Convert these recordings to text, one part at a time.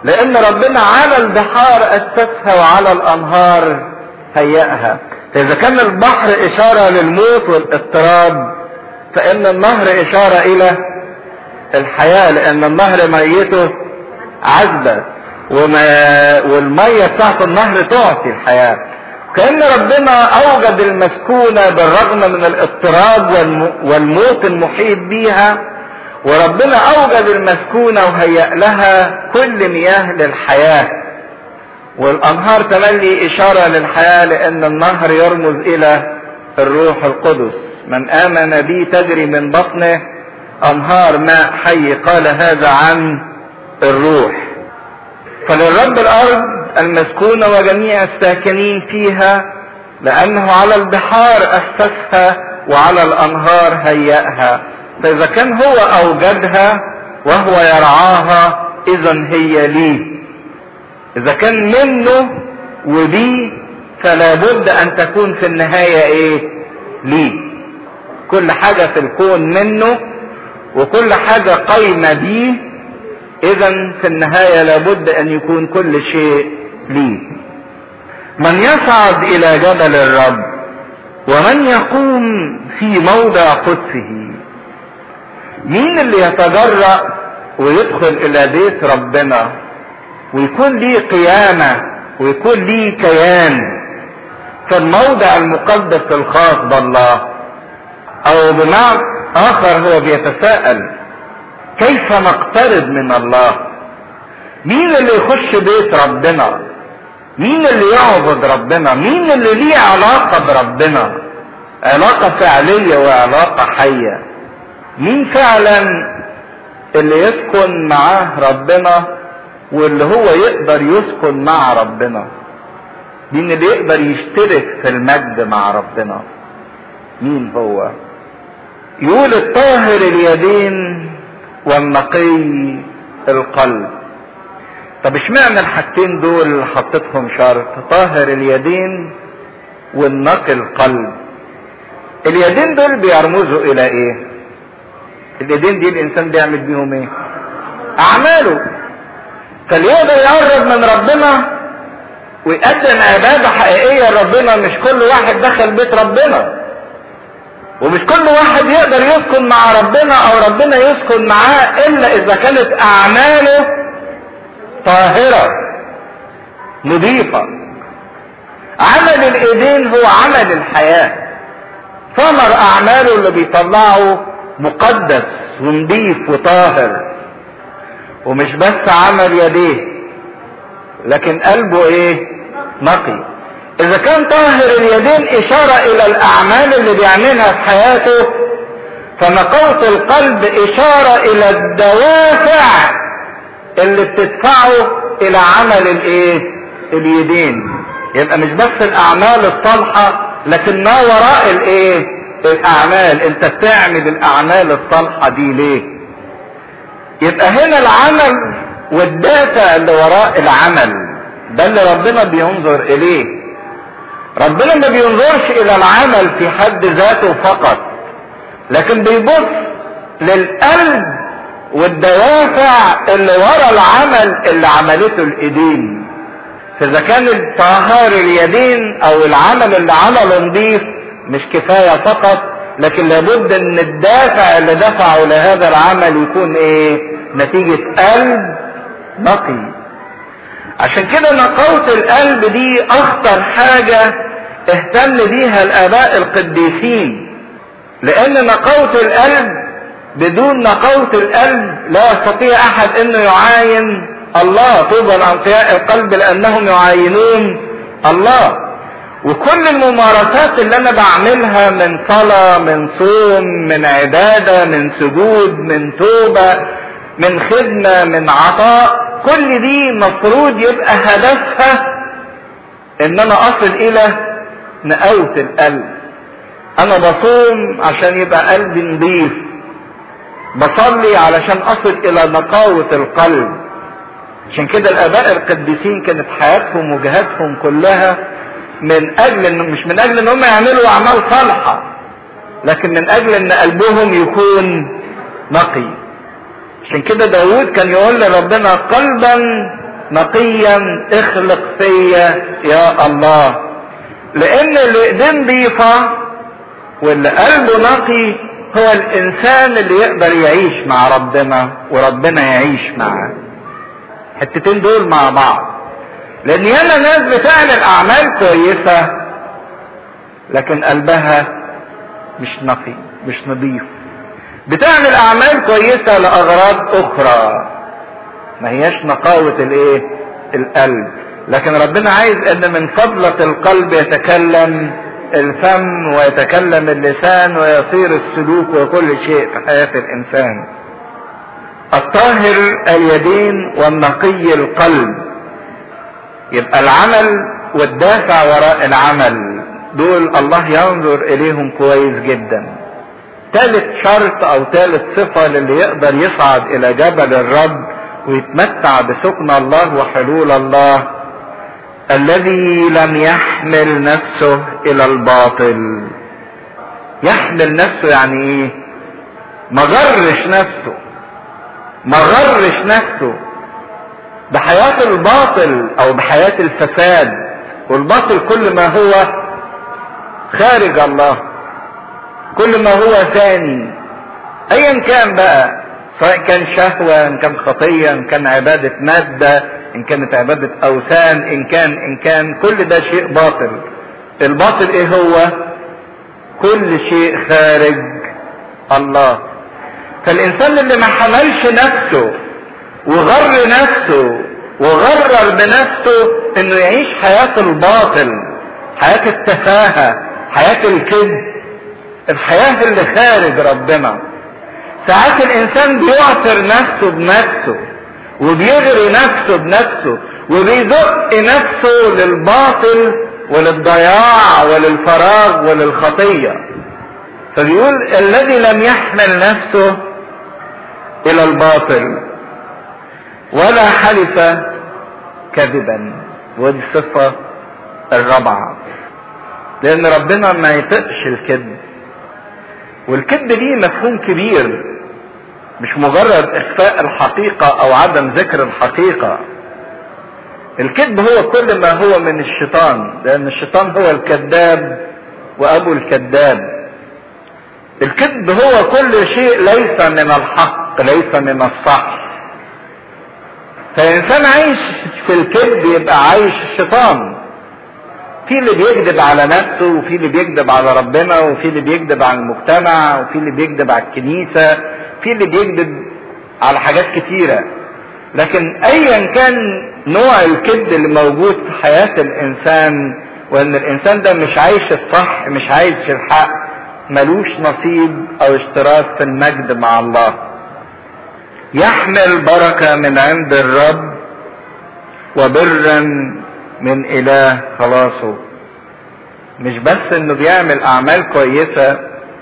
لان ربنا على البحار اسسها وعلى الانهار هيئها فاذا كان البحر اشارة للموت والاضطراب فان النهر اشارة الى الحياة لان النهر ميته عذبة وما والمية بتاعت النهر تعطي الحياة كأن ربنا أوجد المسكونة بالرغم من الاضطراب والموت المحيط بيها وربنا أوجد المسكونة وهيأ لها كل مياه للحياة والأنهار تملي إشارة للحياة لأن النهر يرمز إلى الروح القدس من آمن بي تجري من بطنه أنهار ماء حي قال هذا عن الروح فللرب الأرض المسكونة وجميع الساكنين فيها لأنه على البحار أسسها وعلى الأنهار هيأها فإذا كان هو أوجدها وهو يرعاها إذا هي ليه إذا كان منه وليه فلا بد أن تكون في النهاية إيه ليه كل حاجة في الكون منه وكل حاجة قايمة بيه إذا في النهاية لابد أن يكون كل شيء ليه من يصعد إلى جبل الرب ومن يقوم في موضع قدسه مين اللي يتجرأ ويدخل إلى بيت ربنا ويكون ليه قيامة ويكون ليه كيان في الموضع المقدس الخاص بالله أو بمعنى آخر هو بيتساءل كيف نقترب من الله مين اللي يخش بيت ربنا مين اللي يعبد ربنا مين اللي ليه علاقة بربنا علاقة فعلية وعلاقة حية مين فعلا اللي يسكن معاه ربنا واللي هو يقدر يسكن مع ربنا مين اللي يقدر يشترك في المجد مع ربنا مين هو يقول الطاهر اليدين والنقي القلب طب اشمعنى الحاجتين دول اللي حطيتهم شرط طاهر اليدين والنقي القلب اليدين دول بيرمزوا الى ايه اليدين دي الانسان بيعمل بيهم ايه اعماله فاللي يقدر يقرب من ربنا ويقدم عباده حقيقيه لربنا مش كل واحد دخل بيت ربنا ومش كل واحد يقدر يسكن مع ربنا او ربنا يسكن معاه الا اذا كانت اعماله طاهرة نظيفة عمل الايدين هو عمل الحياة ثمر اعماله اللي بيطلعه مقدس ونظيف وطاهر ومش بس عمل يديه لكن قلبه ايه نقي اذا كان طاهر اليدين اشارة الى الاعمال اللي بيعملها في حياته فنقاوة القلب اشارة الى الدوافع اللي بتدفعه الى عمل الايه اليدين يبقى مش بس الاعمال الصالحة لكن ما وراء الايه الاعمال انت بتعمل الاعمال الصالحة دي ليه يبقى هنا العمل والدافع اللي وراء العمل ده اللي ربنا بينظر اليه ربنا ما بينظرش الى العمل في حد ذاته فقط لكن بيبص للقلب والدوافع اللي ورا العمل اللي عملته الايدين فاذا كان طهار اليدين او العمل اللي عمله نضيف مش كفاية فقط لكن لابد ان الدافع اللي دفعه لهذا العمل يكون ايه نتيجة قلب نقي عشان كده نقاوة القلب دي اخطر حاجة اهتم بيها الاباء القديسين لان نقاوة القلب بدون نقاوة القلب لا يستطيع احد انه يعاين الله طوبى لانقياء القلب لانهم يعاينون الله وكل الممارسات اللي انا بعملها من صلاة من صوم من عبادة من سجود من توبة من خدمة من عطاء كل دي مفروض يبقى هدفها ان انا اصل الى نقاوة القلب انا بصوم عشان يبقى قلبي نضيف بصلي علشان اصل الى نقاوة القلب عشان كده الاباء القديسين كانت حياتهم وجهاتهم كلها من اجل ان مش من اجل ان هم يعملوا اعمال صالحة لكن من اجل ان قلبهم يكون نقي عشان كده داود كان يقول لربنا قلبا نقيا اخلق فيا يا الله لان اللي ايدين ضيفة واللي قلبه نقي هو الانسان اللي يقدر يعيش مع ربنا وربنا يعيش معاه الحتتين دول مع بعض لان ياما ناس بتعمل اعمال كويسة لكن قلبها مش نقي مش نظيف بتعمل اعمال كويسة لاغراض اخرى ما هياش نقاوة الايه القلب لكن ربنا عايز ان من فضلة القلب يتكلم الفم ويتكلم اللسان ويصير السلوك وكل شيء في حياة الانسان الطاهر اليدين والنقي القلب يبقى العمل والدافع وراء العمل دول الله ينظر اليهم كويس جدا ثالث شرط او ثالث صفة للي يقدر يصعد الى جبل الرب ويتمتع بسكن الله وحلول الله الذي لم يحمل نفسه الى الباطل يحمل نفسه يعني ايه ما غرش نفسه ما غرش نفسه بحياة الباطل او بحياة الفساد والباطل كل ما هو خارج الله كل ما هو ثاني ايا كان بقى سواء كان شهوة ان كان خطية ان كان عبادة مادة ان كانت عبادة اوثان ان كان ان كان كل ده شيء باطل الباطل ايه هو كل شيء خارج الله فالانسان اللي ما حملش نفسه وغر نفسه وغرر بنفسه انه يعيش حياة الباطل حياة التفاهة حياة الكذب الحياة اللي خارج ربنا ساعات الانسان بيعثر نفسه بنفسه وبيغري نفسه بنفسه وبيزق نفسه للباطل وللضياع وللفراغ وللخطية فبيقول الذي لم يحمل نفسه الى الباطل ولا حلف كذبا ودي الصفة الرابعة لان ربنا ما يطقش الكذب والكذب ليه مفهوم كبير مش مجرد اخفاء الحقيقة او عدم ذكر الحقيقة الكذب هو كل ما هو من الشيطان لان الشيطان هو الكذاب وابو الكذاب الكذب هو كل شيء ليس من الحق ليس من الصح فالانسان عايش في الكذب يبقى عايش الشيطان في اللي بيكذب على نفسه وفي اللي بيكذب على ربنا وفي اللي بيكذب على المجتمع وفي اللي بيكذب على الكنيسة في اللي بيكذب على حاجات كتيرة لكن ايا كان نوع الكذب اللي موجود في حياة الانسان وان الانسان ده مش عايش الصح مش عايش الحق ملوش نصيب او اشتراك في المجد مع الله يحمل بركة من عند الرب وبرا من اله خلاصه مش بس انه بيعمل اعمال كويسة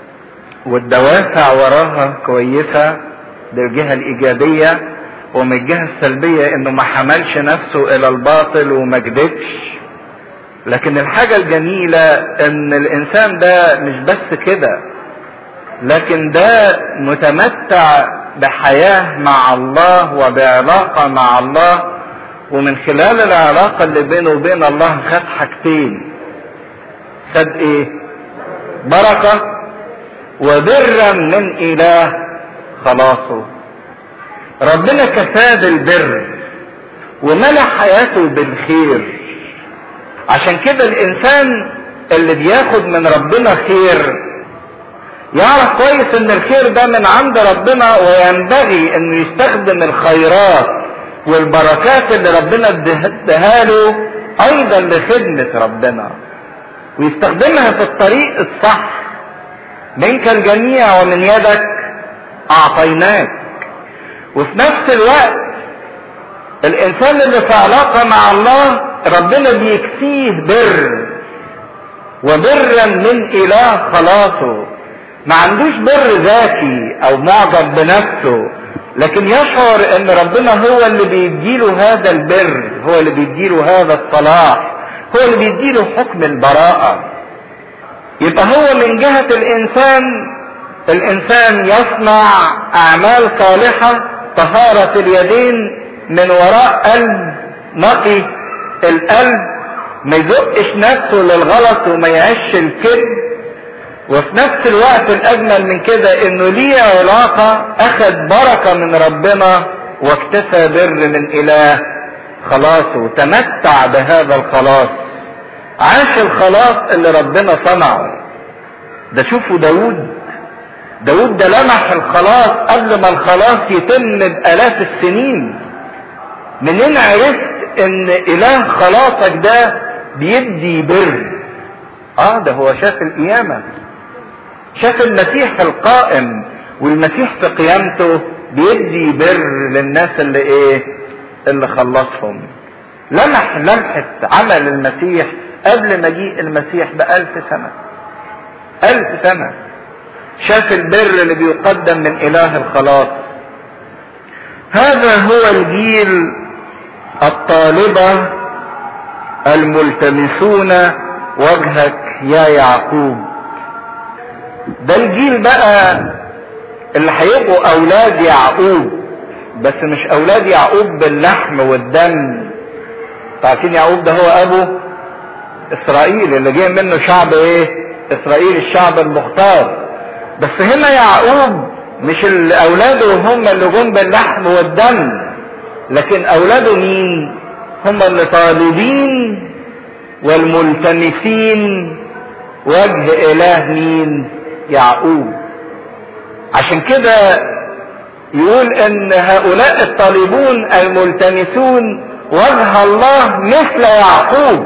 والدوافع وراها كويسة دي الجهة الايجابية ومن الجهة السلبية انه ما حملش نفسه الى الباطل وما كدبش لكن الحاجة الجميلة ان الانسان ده مش بس كده لكن ده متمتع بحياة مع الله وبعلاقة مع الله ومن خلال العلاقة اللي بينه وبين الله خد حاجتين خد ايه بركة وبرا من اله خلاصه ربنا كفاه بالبر وملى حياته بالخير عشان كده الانسان اللي بياخد من ربنا خير يعرف كويس ان الخير ده من عند ربنا وينبغي انه يستخدم الخيرات والبركات اللي ربنا اداها له ايضا لخدمة ربنا ويستخدمها في الطريق الصح منك الجميع ومن يدك اعطيناك وفي نفس الوقت الانسان اللي في علاقة مع الله ربنا بيكسيه بر وبرا من اله خلاصه ما عندوش بر ذاتي او معجب بنفسه لكن يشعر ان ربنا هو اللي بيديله هذا البر هو اللي بيديله هذا الصلاح هو اللي بيديله حكم البراءة يبقى هو من جهة الانسان الانسان يصنع اعمال صالحة طهارة اليدين من وراء قلب نقي القلب ما يزقش نفسه للغلط وما يعيش الكذب وفي نفس الوقت الاجمل من كده انه ليه علاقة اخذ بركة من ربنا واكتسى بر من اله خلاصه تمتع بهذا الخلاص عاش الخلاص اللي ربنا صنعه ده شوفوا داود داود ده لمح الخلاص قبل ما الخلاص يتم بآلاف السنين منين عرفت ان اله خلاصك ده بيدي بر اه ده هو شاف القيامة شاف المسيح القائم والمسيح في قيامته بيدي بر للناس اللي ايه اللي خلصهم لمح لمحة عمل المسيح قبل مجيء المسيح بألف سنة ألف سنة شاف البر اللي بيقدم من إله الخلاص هذا هو الجيل الطالبة الملتمسون وجهك يا يعقوب ده الجيل بقى اللي هيبقوا أولاد يعقوب بس مش أولاد يعقوب باللحم والدم عارفين يعقوب ده هو أبو إسرائيل اللي جه منه شعب إيه؟ إسرائيل الشعب المختار بس هنا يعقوب مش اولاده هم اللي جم باللحم والدم لكن اولاده مين هم اللي طالبين والملتمسين وجه اله مين يعقوب عشان كده يقول ان هؤلاء الطالبون الملتمسون وجه الله مثل يعقوب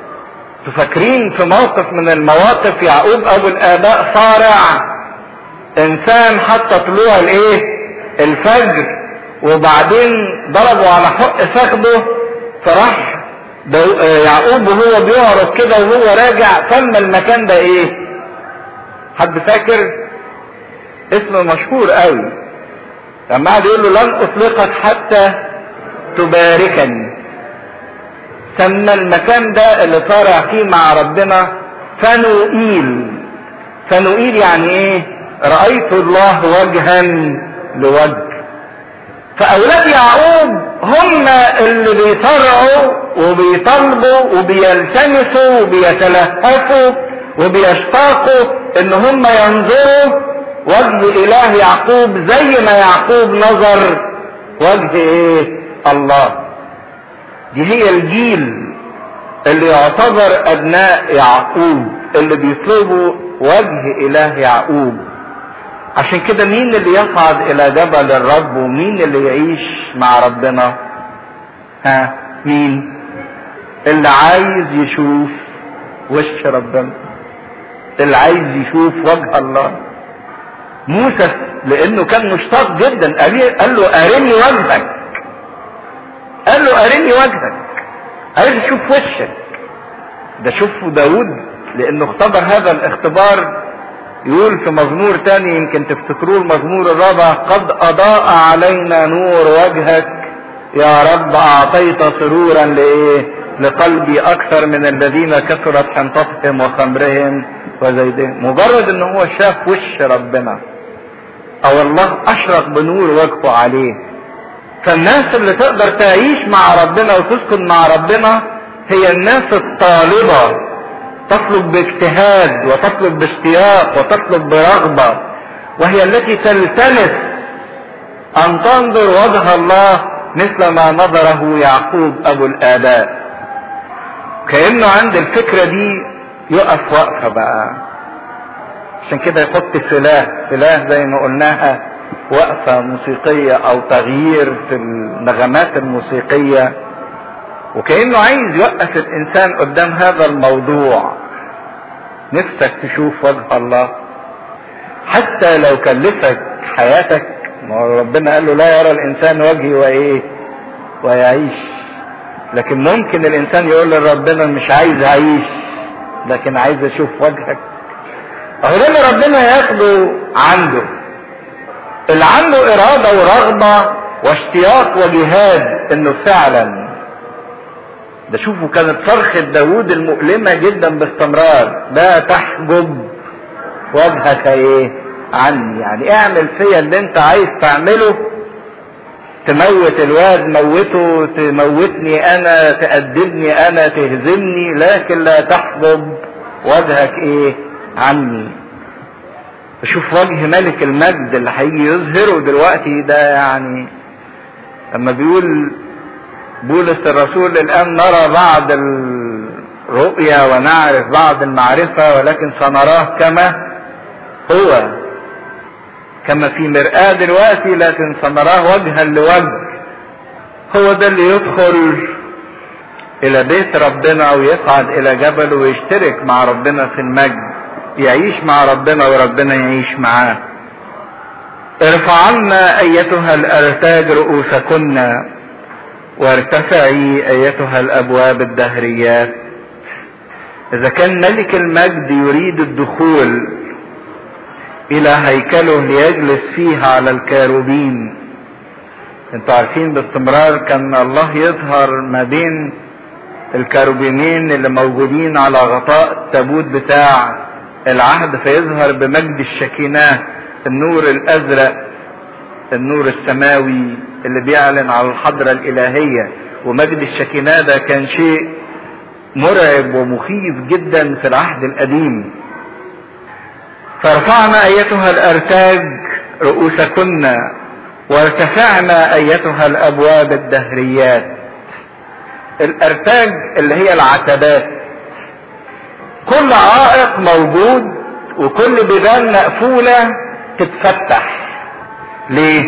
تفكرين في موقف من المواقف يعقوب ابو الاباء صارع انسان حتى طلوع الايه الفجر وبعدين ضربوا على حق فخده فراح يعقوب وهو بيعرف كده وهو راجع سمى المكان ده ايه حد فاكر اسم مشهور قوي لما قعد يقول له لن اطلقك حتى تباركني سمى المكان ده اللي طالع فيه مع ربنا فنوئيل فنوئيل يعني ايه رأيت الله وجها لوجه فأولاد يعقوب هم اللي بيصرعوا وبيطلبوا وبيلتمسوا وبيتلهفوا وبيشتاقوا ان هم ينظروا وجه اله يعقوب زي ما يعقوب نظر وجه ايه الله دي هي الجيل اللي يعتبر ابناء يعقوب اللي بيطلبوا وجه اله يعقوب عشان كده مين اللي يصعد الى جبل الرب ومين اللي يعيش مع ربنا ها مين اللي عايز يشوف وش ربنا اللي عايز يشوف وجه الله موسى لانه كان مشتاق جدا قال له ارني وجهك قال له ارني وجهك عايز اشوف وشك ده شوفوا داود لانه اختبر هذا الاختبار يقول في مزمور تاني يمكن تفتكروه المزمور الرابع قد اضاء علينا نور وجهك يا رب اعطيت سرورا لايه لقلبي اكثر من الذين كثرت حنطتهم وخمرهم وزيدهم مجرد ان هو شاف وش ربنا او الله اشرق بنور وجهه عليه فالناس اللي تقدر تعيش مع ربنا وتسكن مع ربنا هي الناس الطالبه تطلب باجتهاد وتطلب باشتياق وتطلب برغبة وهي التي تلتمس أن تنظر وجه الله مثل ما نظره يعقوب أبو الآباء كأنه عند الفكرة دي يقف وقفة بقى عشان كده يحط سلاح سلاح زي ما قلناها وقفة موسيقية أو تغيير في النغمات الموسيقية وكأنه عايز يوقف الإنسان قدام هذا الموضوع نفسك تشوف وجه الله حتى لو كلفك حياتك ما ربنا قال له لا يرى الإنسان وجهي وإيه ويعيش لكن ممكن الإنسان يقول لربنا مش عايز أعيش لكن عايز أشوف وجهك أهو ده اللي ربنا ياخده عنده اللي عنده إرادة ورغبة واشتياق وجهاد إنه فعلا ده شوفوا كانت صرخة داوود المؤلمة جدا باستمرار لا تحجب وجهك ايه عني يعني اعمل فيا اللي انت عايز تعمله تموت الواد موته تموتني انا تأدبني انا تهزمني لكن لا تحجب وجهك ايه عني شوف وجه ملك المجد اللي هيجي يظهره دلوقتي ده يعني لما بيقول بولس الرسول الان نرى بعض الرؤيا ونعرف بعض المعرفة ولكن سنراه كما هو كما في مرآة دلوقتي لكن سنراه وجها لوجه هو ده اللي يدخل الى بيت ربنا ويصعد الى جبل ويشترك مع ربنا في المجد يعيش مع ربنا وربنا يعيش معاه ارفعنا ايتها الارتاج رؤوسكن وارتفعي ايتها الابواب الدهريات اذا كان ملك المجد يريد الدخول الى هيكله ليجلس فيه على الكاروبين انتوا عارفين باستمرار كان الله يظهر ما بين الكاروبينين اللي موجودين على غطاء التابوت بتاع العهد فيظهر بمجد الشكيناه النور الازرق النور السماوي اللي بيعلن على الحضرة الالهية ومجد الشكيناه ده كان شيء مرعب ومخيف جدا في العهد القديم فارفعنا ايتها الارتاج رؤوسكن وارتفعنا ايتها الابواب الدهريات الارتاج اللي هي العتبات كل عائق موجود وكل بيبان مقفولة تتفتح ليه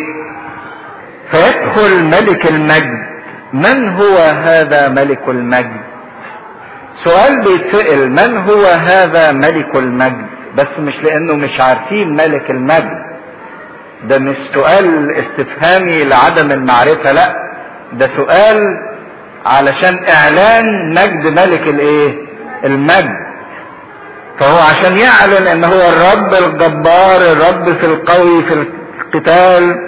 فيدخل ملك المجد من هو هذا ملك المجد سؤال بيتسأل من هو هذا ملك المجد بس مش لانه مش عارفين ملك المجد ده مش سؤال استفهامي لعدم المعرفة لا ده سؤال علشان اعلان مجد ملك الايه المجد فهو عشان يعلن ان هو الرب الجبار الرب في القوي في القتال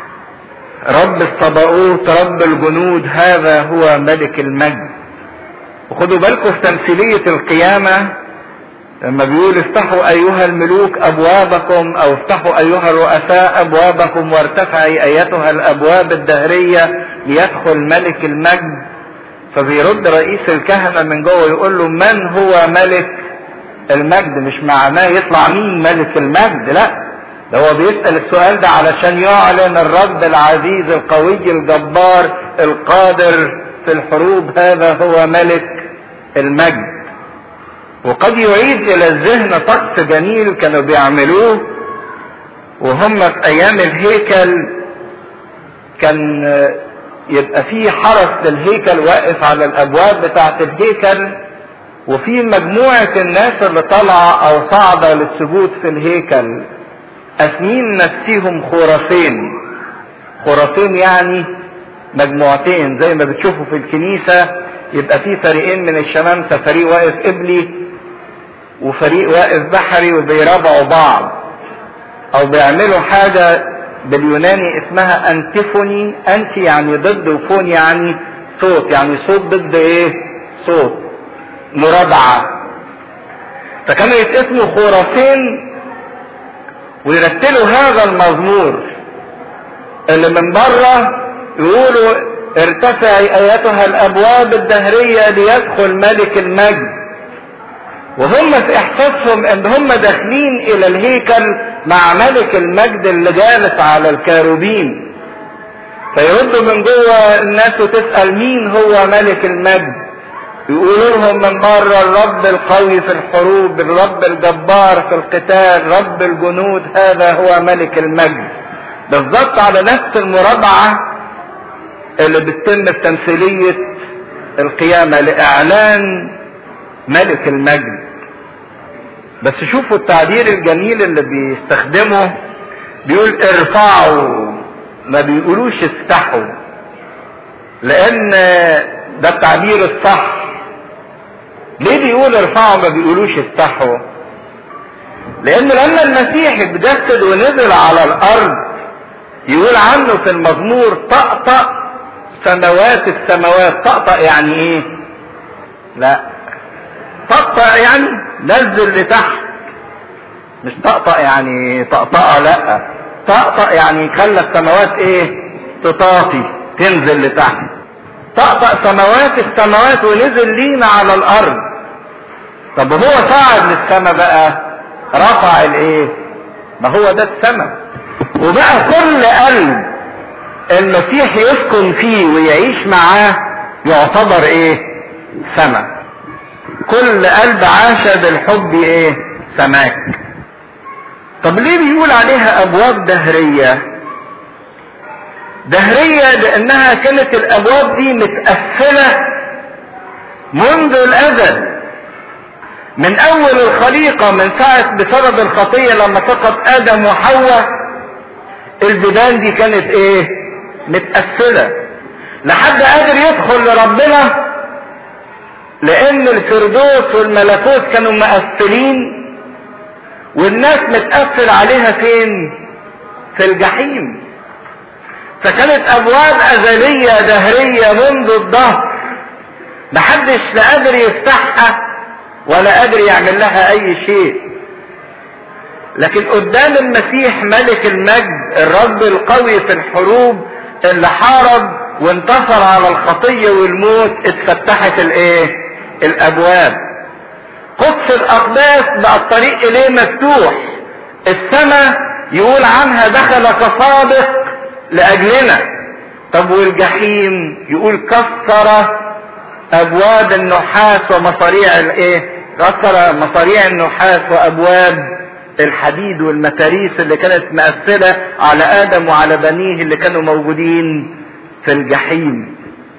رب الصباؤوت رب الجنود هذا هو ملك المجد وخدوا بالكم في تمثيلية القيامة لما بيقول افتحوا ايها الملوك ابوابكم او افتحوا ايها الرؤساء ابوابكم وارتفعي ايتها الابواب الدهرية ليدخل ملك المجد فبيرد رئيس الكهنة من جوه يقول له من هو ملك المجد مش معناه يطلع مين ملك المجد لا ده هو بيسأل السؤال ده علشان يعلن الرب العزيز القوي الجبار القادر في الحروب هذا هو ملك المجد وقد يعيد الى الذهن طقس جميل كانوا بيعملوه وهم في ايام الهيكل كان يبقى في حرس للهيكل واقف على الابواب بتاعه الهيكل وفي مجموعة الناس اللي طالعة او صاعدة للسجود في الهيكل اسمين نفسيهم خرافين خرافين يعني مجموعتين زي ما بتشوفوا في الكنيسة يبقى في فريقين من الشمامسة فريق واقف قبلي وفريق واقف بحري وبيرابعوا بعض او بيعملوا حاجة باليوناني اسمها انتيفوني انتي يعني ضد وفون يعني صوت يعني صوت ضد ايه صوت مرابعة فكانوا يتقسموا خرافين ويرتلوا هذا المزمور اللي من بره يقولوا ارتفعي ايتها الابواب الدهرية ليدخل ملك المجد وهم في احساسهم ان هم داخلين الى الهيكل مع ملك المجد اللي جالس على الكاروبين فيردوا من جوه الناس وتسأل مين هو ملك المجد يقولوا لهم من بره الرب القوي في الحروب الرب الجبار في القتال رب الجنود هذا هو ملك المجد بالضبط على نفس المرابعة اللي بتتم في تمثيلية القيامة لإعلان ملك المجد بس شوفوا التعبير الجميل اللي بيستخدمه بيقول ارفعوا ما بيقولوش افتحوا لان ده التعبير الصح ليه بيقول ارفعوا ما بيقولوش افتحوا لان لما المسيح اتجسد ونزل على الارض يقول عنه في المزمور طقطق سماوات السماوات طقطق يعني ايه لا طقطق يعني نزل لتحت مش طقطق يعني طقطقه لا طقطق يعني خلى السماوات ايه تطاطي تنزل لتحت طقطق سماوات السماوات ونزل لينا على الارض طب وهو صعد للسماء بقى رفع الايه ما هو ده السماء وبقى كل قلب المسيح يسكن فيه ويعيش معاه يعتبر ايه سماء كل قلب عاش بالحب ايه سماك طب ليه بيقول عليها ابواب دهريه دهريه لانها كانت الابواب دي متقفله منذ الازل من اول الخليقه من ساعه بسبب الخطيه لما سقط ادم وحواء البيبان دي كانت ايه متقفله لحد قادر يدخل لربنا لان الفردوس والملكوت كانوا مقفلين والناس متقفل عليها فين في الجحيم فكانت ابواب ازليه دهريه منذ الظهر محدش لا قادر يفتحها ولا قادر يعمل لها اي شيء لكن قدام المسيح ملك المجد الرب القوي في الحروب اللي حارب وانتصر على الخطية والموت اتفتحت الايه الابواب قدس الاقداس بقى الطريق اليه مفتوح السماء يقول عنها دخل كصادق لاجلنا طب والجحيم يقول كسر ابواب النحاس ومصاريع الايه كسر مصاريع النحاس وابواب الحديد والمتاريس اللي كانت مقفلة على ادم وعلى بنيه اللي كانوا موجودين في الجحيم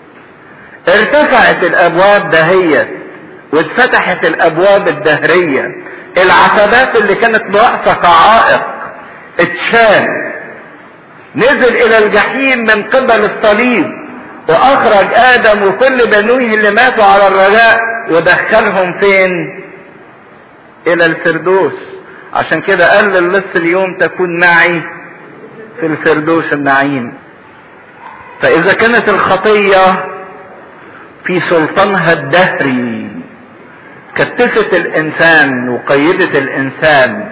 ارتفعت الابواب دهية واتفتحت الابواب الدهرية العتبات اللي كانت واقفة كعائق اتشال نزل الى الجحيم من قبل الصليب واخرج ادم وكل بنويه اللي ماتوا على الرجاء ودخلهم فين الى الفردوس عشان كده قال للص اليوم تكون معي في الفردوس النعيم فاذا كانت الخطيه في سلطانها الدهري كتفت الانسان وقيدت الانسان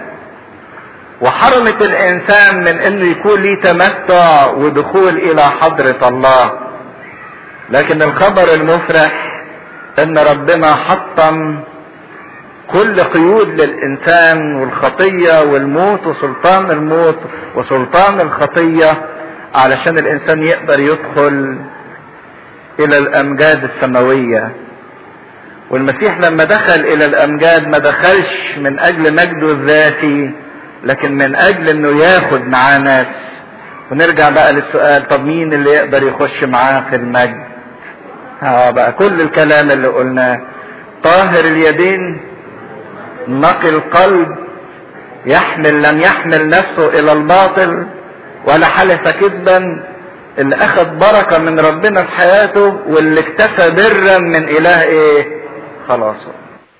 وحرمت الانسان من انه يكون ليه تمتع ودخول الى حضرة الله لكن الخبر المفرح ان ربنا حطم كل قيود للانسان والخطية والموت وسلطان الموت وسلطان الخطية علشان الانسان يقدر يدخل الى الامجاد السماوية والمسيح لما دخل الى الامجاد ما دخلش من اجل مجده الذاتي لكن من اجل انه ياخد معاه ناس ونرجع بقى للسؤال طب مين اللي يقدر يخش معاه في المجد اه بقى كل الكلام اللي قلناه طاهر اليدين نقي القلب يحمل لم يحمل نفسه الى الباطل ولا حلف كذبا اللي اخذ بركة من ربنا في حياته واللي اكتفى برا من اله ايه خلاصه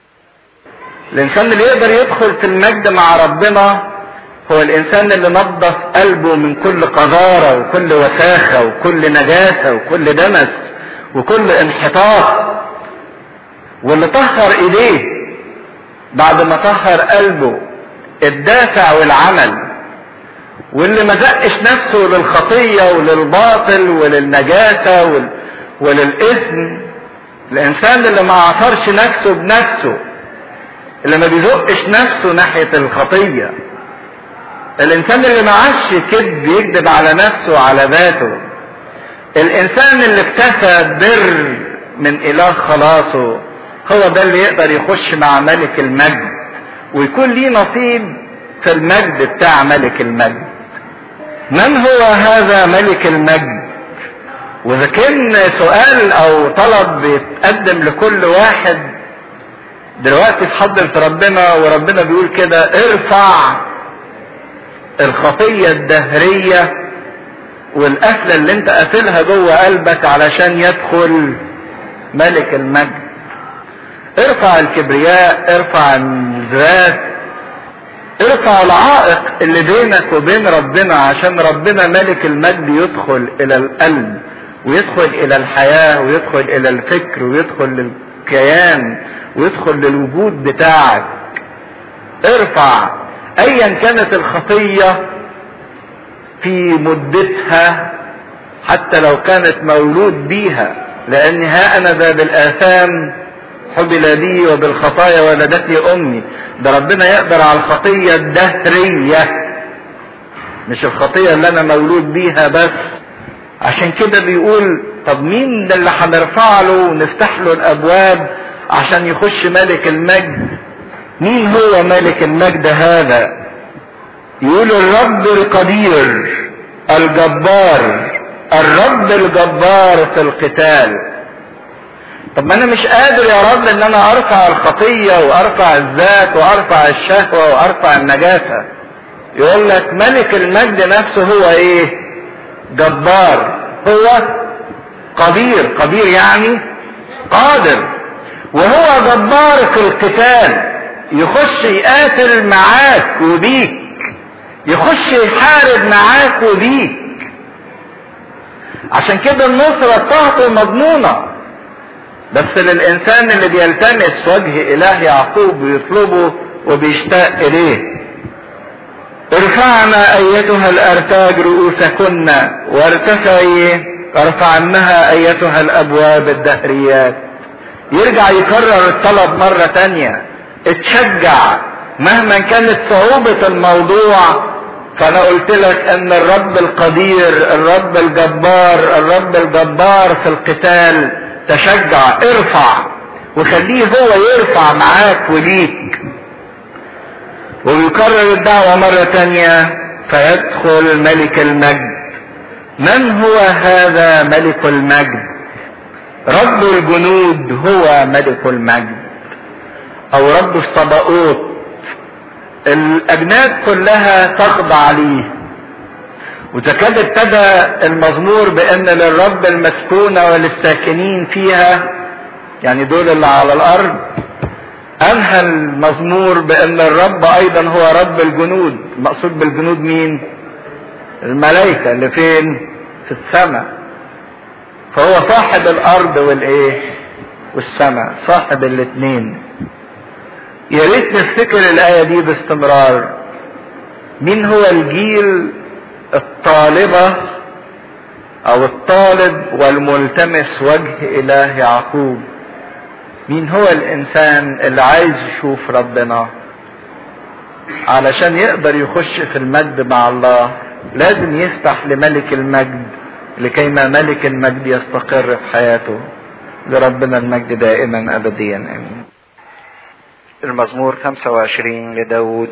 الانسان اللي يقدر يدخل في المجد مع ربنا هو الانسان اللي نظف قلبه من كل قذارة وكل وساخة وكل نجاسة وكل دنس وكل انحطاط واللي طهر ايديه بعد ما طهر قلبه الدافع والعمل واللي ما زقش نفسه للخطية وللباطل وللنجاسة ول... وللإثم الإنسان اللي ما عصرش نفسه بنفسه اللي ما بيزقش نفسه ناحية الخطية الإنسان اللي ما عاش كذب يكذب على نفسه وعلى ذاته الإنسان اللي اكتفى بر من إله خلاصه هو ده اللي يقدر يخش مع ملك المجد ويكون ليه نصيب في المجد بتاع ملك المجد من هو هذا ملك المجد واذا كان سؤال او طلب بيتقدم لكل واحد دلوقتي في حضرة ربنا وربنا بيقول كده ارفع الخطية الدهرية والقفلة اللي انت قافلها جوه قلبك علشان يدخل ملك المجد ارفع الكبرياء ارفع الذات ارفع العائق اللي بينك وبين ربنا عشان ربنا ملك المجد يدخل الى القلب ويدخل الى الحياة ويدخل الى الفكر ويدخل للكيان ويدخل للوجود بتاعك ارفع ايا كانت الخطية في مدتها حتى لو كانت مولود بيها لان ها انا ذا بالاثام حبل بي وبالخطايا ولدتني امي ده ربنا يقدر على الخطيه الدهريه مش الخطيه اللي انا مولود بيها بس عشان كده بيقول طب مين ده اللي هنرفع له ونفتح له الابواب عشان يخش ملك المجد مين هو ملك المجد هذا يقول الرب القدير الجبار الرب الجبار في القتال طب ما انا مش قادر يا رب ان انا ارفع الخطيه وارفع الذات وارفع الشهوه وارفع النجاسه يقول لك ملك المجد نفسه هو ايه جبار هو قدير قدير يعني قادر وهو جبار في القتال يخش يقاتل معاك وبيك يخش يحارب معاك وبيك عشان كده النصرة بتاعته مضمونة بس للإنسان اللي بيلتمس وجه إله يعقوب ويطلبه وبيشتاق إليه ارفعنا أيتها الأرتاج رؤوسكن وارتفعي ارفعنها أيتها الأبواب الدهريات يرجع يكرر الطلب مرة تانية اتشجع مهما كانت صعوبة الموضوع فانا قلت لك ان الرب القدير الرب الجبار الرب الجبار في القتال تشجع ارفع وخليه هو يرفع معاك وليك ويكرر الدعوة مرة تانية فيدخل ملك المجد من هو هذا ملك المجد رب الجنود هو ملك المجد او رب الصباؤوت الاجناد كلها تخضع ليه وتكاد ابتدى المزمور بان للرب المسكونة وللساكنين فيها يعني دول اللي على الارض انهى المزمور بان الرب ايضا هو رب الجنود المقصود بالجنود مين الملائكة اللي فين في السماء فهو صاحب الارض والايه والسماء صاحب الاثنين يا ريت نفتكر الآية دي باستمرار مين هو الجيل الطالبة أو الطالب والملتمس وجه إله يعقوب مين هو الإنسان اللي عايز يشوف ربنا علشان يقدر يخش في المجد مع الله لازم يفتح لملك المجد لكيما ملك المجد يستقر في حياته لربنا المجد دائما أبديا آمين المزمور 25 لداود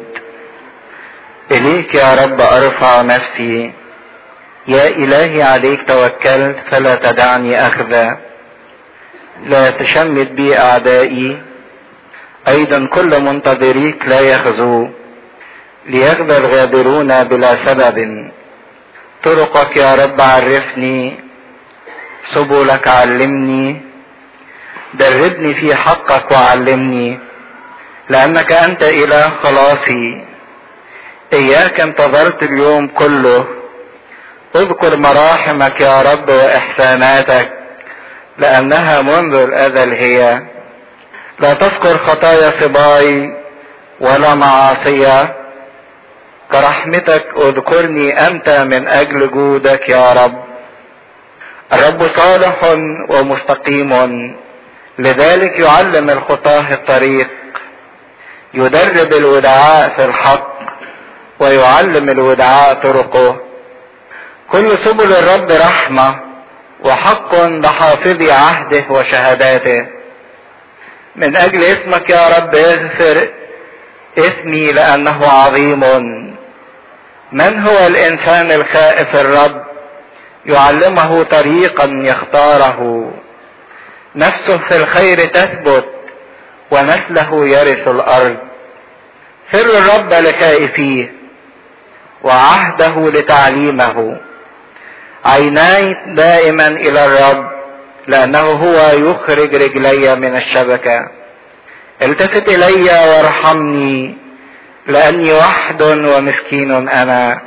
إليك يا رب أرفع نفسي يا إلهي عليك توكلت فلا تدعني أخذا لا تشمت بي أعدائي أيضا كل منتظريك لا يخزو ليغدى الغادرون بلا سبب طرقك يا رب عرفني سبلك علمني دربني في حقك وعلمني لأنك أنت إله خلاصي إياك انتظرت اليوم كله اذكر مراحمك يا رب وإحساناتك لأنها منذ الأزل هي لا تذكر خطايا صباي ولا معاصية كرحمتك اذكرني أنت من أجل جودك يا رب الرب صالح ومستقيم لذلك يعلم الخطاه الطريق يدرب الودعاء في الحق ويعلم الودعاء طرقه كل سبل الرب رحمة وحق لحافظي عهده وشهاداته من اجل اسمك يا رب اغفر اسمي لانه عظيم من هو الانسان الخائف الرب يعلمه طريقا يختاره نفسه في الخير تثبت ونسله يرث الارض سر الرب لخائفيه وعهده لتعليمه عيناي دائما الى الرب لانه هو يخرج رجلي من الشبكه التفت الي وارحمني لاني وحد ومسكين انا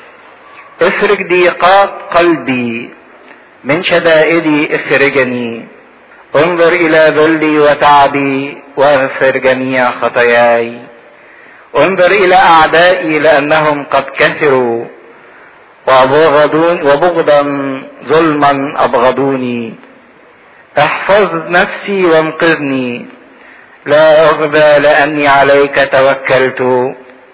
افرج ضيقات قلبي من شدائدي اخرجني انظر الى ذلي وتعبي واغفر جميع خطاياي انظر الى اعدائي لانهم قد كثروا وأبغضون وبغضا ظلما أبغضوني احفظ نفسي وانقذني لا أغبى لأني عليك توكلت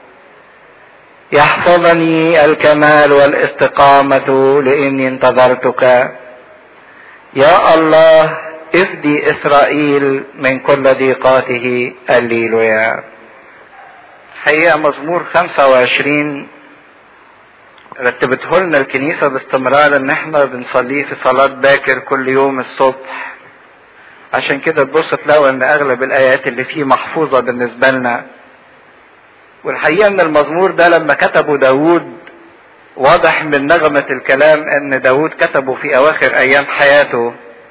يحفظني الكمال والاستقامة لإني انتظرتك يا الله افدي إسرائيل من كل ضيقاته الليلويا حقيقة مزمور 25 رتبته لنا الكنيسة باستمرار ان احنا بنصليه في صلاة باكر كل يوم الصبح عشان كده تبص تلاقوا ان اغلب الايات اللي فيه محفوظة بالنسبة لنا والحقيقة ان المزمور ده لما كتبه داود واضح من نغمة الكلام ان داود كتبه في اواخر ايام حياته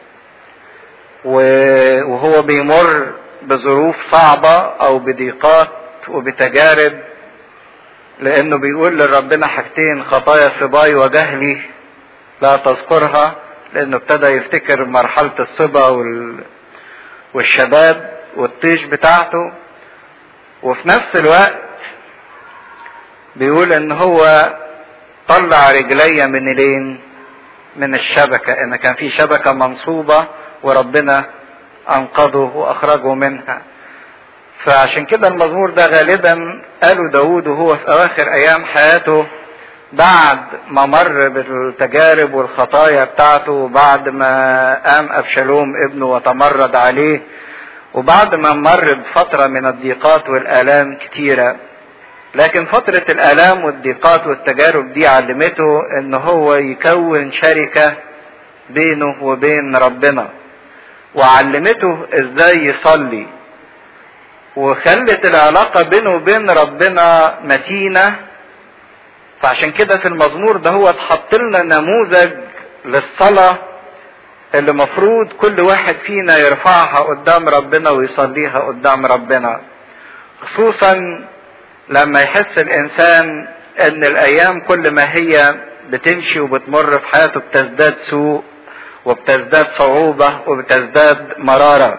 وهو بيمر بظروف صعبة او بضيقات وبتجارب لانه بيقول لربنا حاجتين خطايا صباي وجهلي لا تذكرها لانه ابتدى يفتكر مرحلة الصبا وال... والشباب والطيش بتاعته وفي نفس الوقت بيقول ان هو طلع رجلي من لين من الشبكة ان كان في شبكة منصوبة وربنا انقذه واخرجه منها فعشان كده المزمور ده غالبا قاله داود وهو في اواخر ايام حياته بعد ما مر بالتجارب والخطايا بتاعته وبعد ما قام ابشالوم ابنه وتمرد عليه وبعد ما مر بفترة من الضيقات والآلام كتيرة لكن فترة الآلام والضيقات والتجارب دي علمته ان هو يكون شركة بينه وبين ربنا وعلمته ازاي يصلي وخلت العلاقة بينه وبين ربنا متينة فعشان كده في المزمور ده هو اتحط لنا نموذج للصلاة اللي مفروض كل واحد فينا يرفعها قدام ربنا ويصليها قدام ربنا خصوصا لما يحس الانسان ان الايام كل ما هي بتمشي وبتمر في حياته بتزداد سوء وبتزداد صعوبة وبتزداد مرارة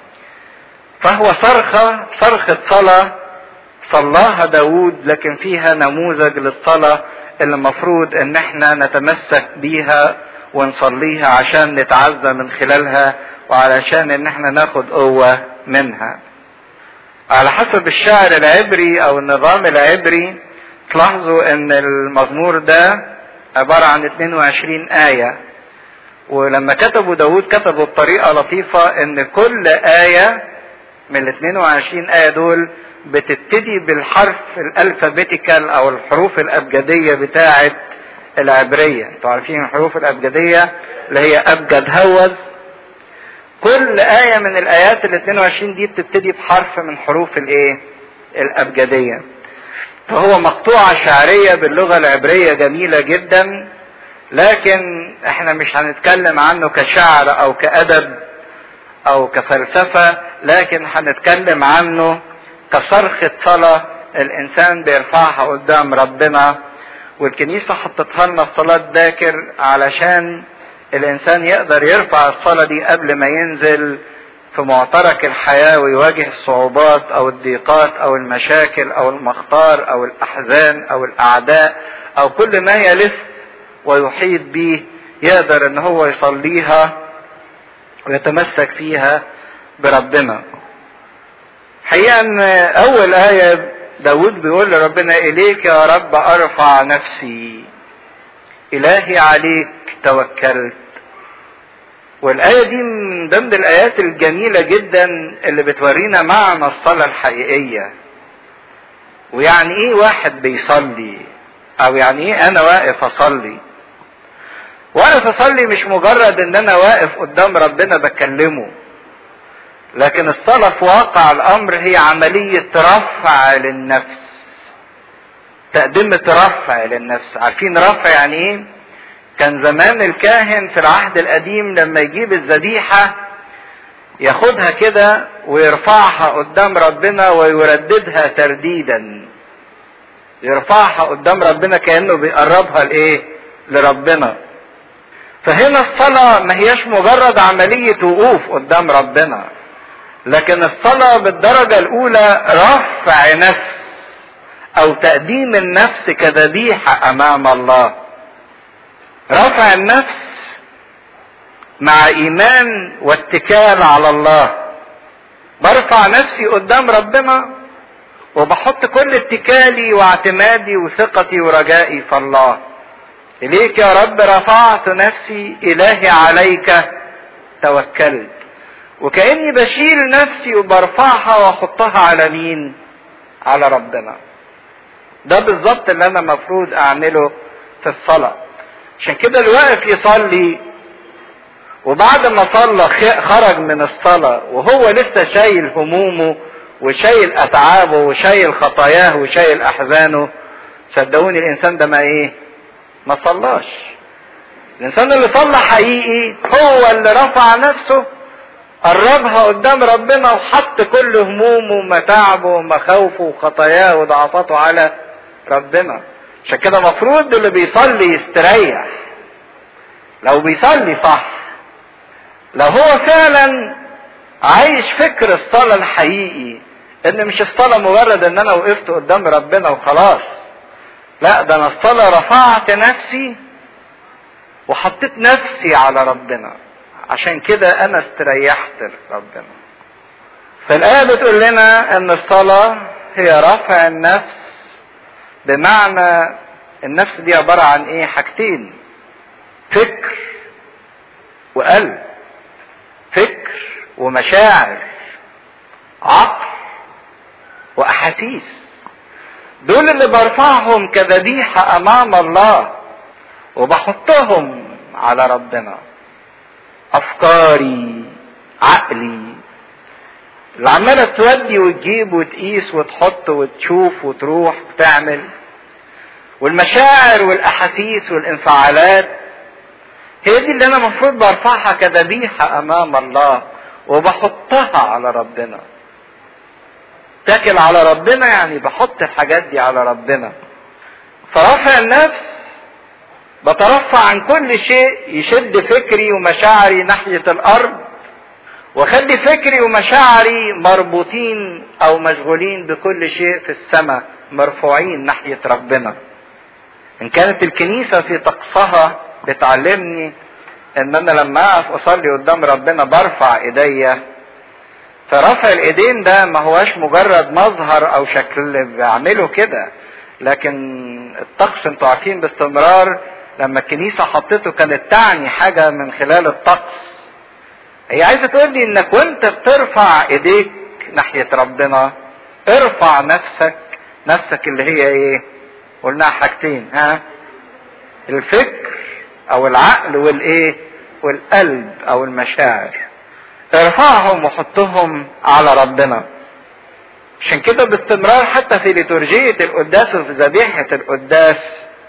فهو صرخة صرخة صلاة صلاها داود لكن فيها نموذج للصلاة اللي المفروض ان احنا نتمسك بيها ونصليها عشان نتعزى من خلالها وعلشان ان احنا ناخد قوة منها على حسب الشعر العبري او النظام العبري تلاحظوا ان المزمور ده عبارة عن 22 آية ولما كتبوا داود كتبوا بطريقة لطيفة ان كل آية من ال 22 آية دول بتبتدي بالحرف الالفابيتيكال او الحروف الابجدية بتاعة العبرية انتوا عارفين الحروف الابجدية اللي هي ابجد هوز كل آية من الآيات ال 22 دي بتبتدي بحرف من حروف الإيه؟ الأبجدية. فهو مقطوعة شعرية باللغة العبرية جميلة جدا لكن احنا مش هنتكلم عنه كشعر أو كأدب أو كفلسفة لكن هنتكلم عنه كصرخة صلاة الإنسان بيرفعها قدام ربنا والكنيسة حطتها لنا في صلاة باكر علشان الانسان يقدر يرفع الصلاة دي قبل ما ينزل في معترك الحياة ويواجه الصعوبات او الضيقات او المشاكل او المخطار او الاحزان او الاعداء او كل ما يلف ويحيط به يقدر ان هو يصليها ويتمسك فيها بربنا حقيقة ان اول آية داود بيقول لربنا اليك يا رب ارفع نفسي الهي عليك توكلت والآية دي من ضمن الآيات الجميلة جدا اللي بتورينا معنى الصلاة الحقيقية ويعني ايه واحد بيصلي او يعني ايه انا واقف اصلي واقف اصلي مش مجرد ان انا واقف قدام ربنا بكلمه لكن الصلاة في واقع الامر هي عملية رفع للنفس تقدمة رفع للنفس عارفين رفع يعني ايه كان زمان الكاهن في العهد القديم لما يجيب الذبيحة ياخدها كده ويرفعها قدام ربنا ويرددها ترديدا يرفعها قدام ربنا كأنه بيقربها لايه لربنا فهنا الصلاة ما هياش مجرد عملية وقوف قدام ربنا لكن الصلاة بالدرجة الأولى رفع نفس أو تقديم النفس كذبيحة أمام الله رفع النفس مع ايمان واتكال على الله برفع نفسي قدام ربنا وبحط كل اتكالي واعتمادي وثقتي ورجائي في الله اليك يا رب رفعت نفسي الهي عليك توكلت وكاني بشيل نفسي وبرفعها واحطها على مين على ربنا ده بالظبط اللي انا المفروض اعمله في الصلاه عشان كده اللي واقف يصلي وبعد ما صلى خرج من الصلاة وهو لسه شايل همومه وشايل أتعابه وشايل خطاياه وشايل أحزانه صدقوني الإنسان ده ما إيه؟ ما صلاش. الإنسان اللي صلى حقيقي هو اللي رفع نفسه قربها قدام ربنا وحط كل همومه ومتاعبه ومخاوفه وخطاياه وضعفاته على ربنا. عشان كده المفروض اللي بيصلي يستريح. لو بيصلي صح لو هو فعلا عايش فكر الصلاة الحقيقي ان مش الصلاة مجرد ان انا وقفت قدام ربنا وخلاص لا ده انا الصلاة رفعت نفسي وحطيت نفسي على ربنا عشان كده انا استريحت لربنا فالآية بتقول لنا ان الصلاة هي رفع النفس بمعنى النفس دي عبارة عن ايه حاجتين فكر وقلب فكر ومشاعر عقل واحاسيس دول اللي برفعهم كذبيحة امام الله وبحطهم على ربنا افكاري عقلي اللي عمالة تودي وتجيب وتقيس وتحط وتشوف وتروح وتعمل والمشاعر والاحاسيس والانفعالات هي دي اللي انا المفروض برفعها كذبيحة امام الله وبحطها على ربنا تاكل على ربنا يعني بحط الحاجات دي على ربنا فرفع النفس بترفع عن كل شيء يشد فكري ومشاعري ناحية الارض واخلي فكري ومشاعري مربوطين او مشغولين بكل شيء في السماء مرفوعين ناحية ربنا ان كانت الكنيسة في طقسها بتعلمني ان انا لما اقف اصلي قدام ربنا برفع ايديا فرفع الايدين ده ما هواش مجرد مظهر او شكل بعمله كده لكن الطقس انتوا عارفين باستمرار لما الكنيسه حطته كانت تعني حاجه من خلال الطقس هي عايزه تقول لي انك وانت بترفع ايديك ناحيه ربنا ارفع نفسك نفسك اللي هي ايه قلناها حاجتين ها الفكر او العقل والايه والقلب او المشاعر ارفعهم وحطهم على ربنا عشان كده باستمرار حتى في ليتورجية القداس وفي ذبيحة القداس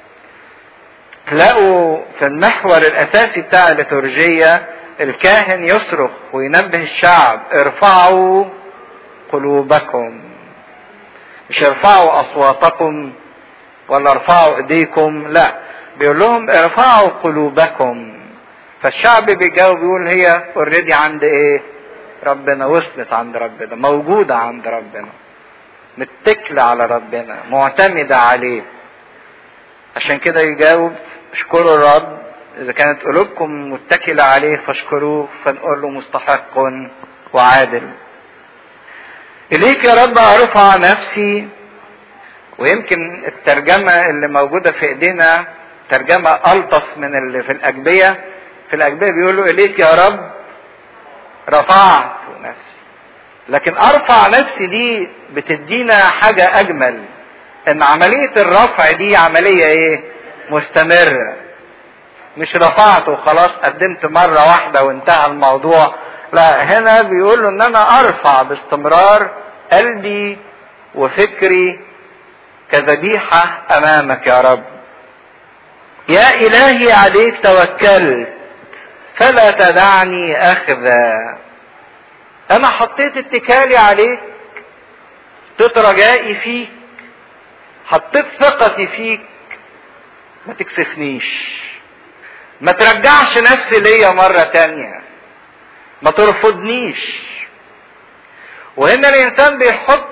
تلاقوا في المحور الأساسي بتاع الليتورجية الكاهن يصرخ وينبه الشعب ارفعوا قلوبكم مش ارفعوا أصواتكم ولا ارفعوا ايديكم لا بيقول لهم ارفعوا قلوبكم فالشعب بيجاوب بيقول هي اوريدي عند ايه ربنا وصلت عند ربنا موجودة عند ربنا متكلة على ربنا معتمدة عليه عشان كده يجاوب اشكروا الرب اذا كانت قلوبكم متكلة عليه فاشكروه فنقول له مستحق وعادل اليك يا رب ارفع نفسي ويمكن الترجمة اللي موجودة في ايدينا ترجمة الطف من اللي في الاجبية في الاجبية بيقولوا اليك يا رب رفعت نفسي لكن ارفع نفسي دي بتدينا حاجة اجمل ان عملية الرفع دي عملية ايه مستمرة مش رفعت وخلاص قدمت مرة واحدة وانتهى الموضوع لا هنا بيقولوا ان انا ارفع باستمرار قلبي وفكري كذبيحة امامك يا رب يا الهي عليك توكلت فلا تدعني اخذا انا حطيت اتكالي عليك حطيت رجائي فيك حطيت ثقتي فيك ما تكسفنيش ما ترجعش نفسي ليا مرة تانية ما ترفضنيش وهنا الانسان بيحط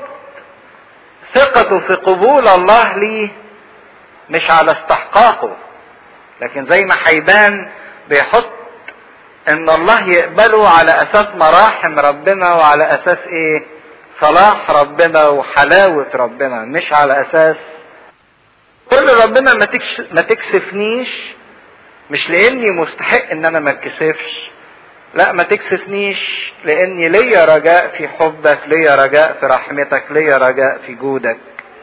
ثقته في قبول الله ليه مش على استحقاقه لكن زي ما هيبان بيحط ان الله يقبله على اساس مراحم ربنا وعلى اساس ايه صلاح ربنا وحلاوة ربنا مش على اساس كل ربنا ما, تكش... ما تكسفنيش مش لاني مستحق ان انا ما اتكسفش لا ما تكسفنيش لاني ليا رجاء في حبك ليا رجاء في رحمتك ليا رجاء في جودك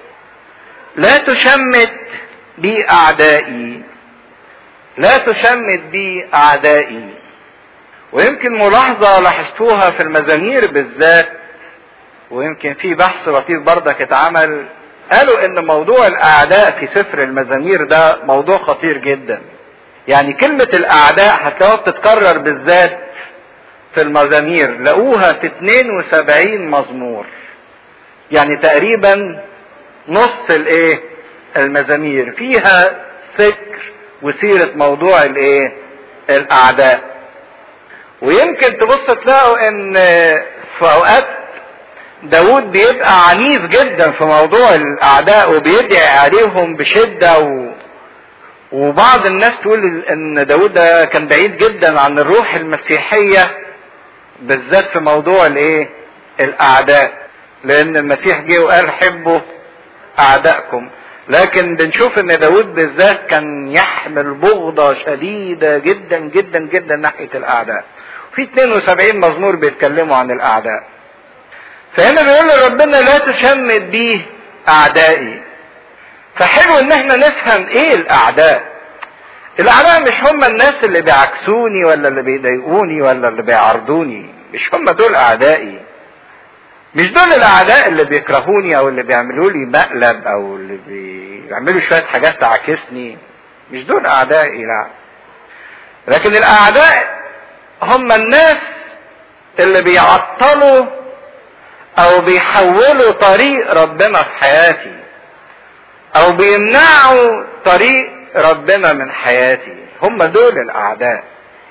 لا تشمت بي اعدائي لا تشمت بي اعدائي ويمكن ملاحظة لاحظتوها في المزامير بالذات ويمكن في بحث لطيف بردك اتعمل قالوا ان موضوع الاعداء في سفر المزامير ده موضوع خطير جدا يعني كلمة الاعداء هتلاقوها بتتكرر بالذات في المزامير لقوها في 72 مزمور يعني تقريبا نص الايه المزامير فيها ذكر وسيرة موضوع الايه الاعداء ويمكن تبص تلاقوا ان في اوقات داود بيبقى عنيف جدا في موضوع الاعداء وبيدعي عليهم بشدة و... وبعض الناس تقول ان داود ده كان بعيد جدا عن الروح المسيحية بالذات في موضوع الايه الاعداء لان المسيح جه وقال حبوا اعدائكم لكن بنشوف ان داود بالذات كان يحمل بغضة شديدة جدا جدا جدا ناحية الاعداء في 72 مزمور بيتكلموا عن الاعداء فهنا بيقول ربنا لا تشمت بيه اعدائي فحلو ان احنا نفهم ايه الاعداء الاعداء مش هم الناس اللي بيعكسوني ولا اللي بيضايقوني ولا اللي بيعرضوني مش هم دول اعدائي مش دول الاعداء اللي بيكرهوني او اللي بيعملوا لي مقلب او اللي بيعملوا شويه حاجات تعاكسني مش دول اعدائي لا لكن الاعداء هم الناس اللي بيعطلوا او بيحولوا طريق ربنا في حياتي او بيمنعوا طريق ربنا من حياتي هم دول الاعداء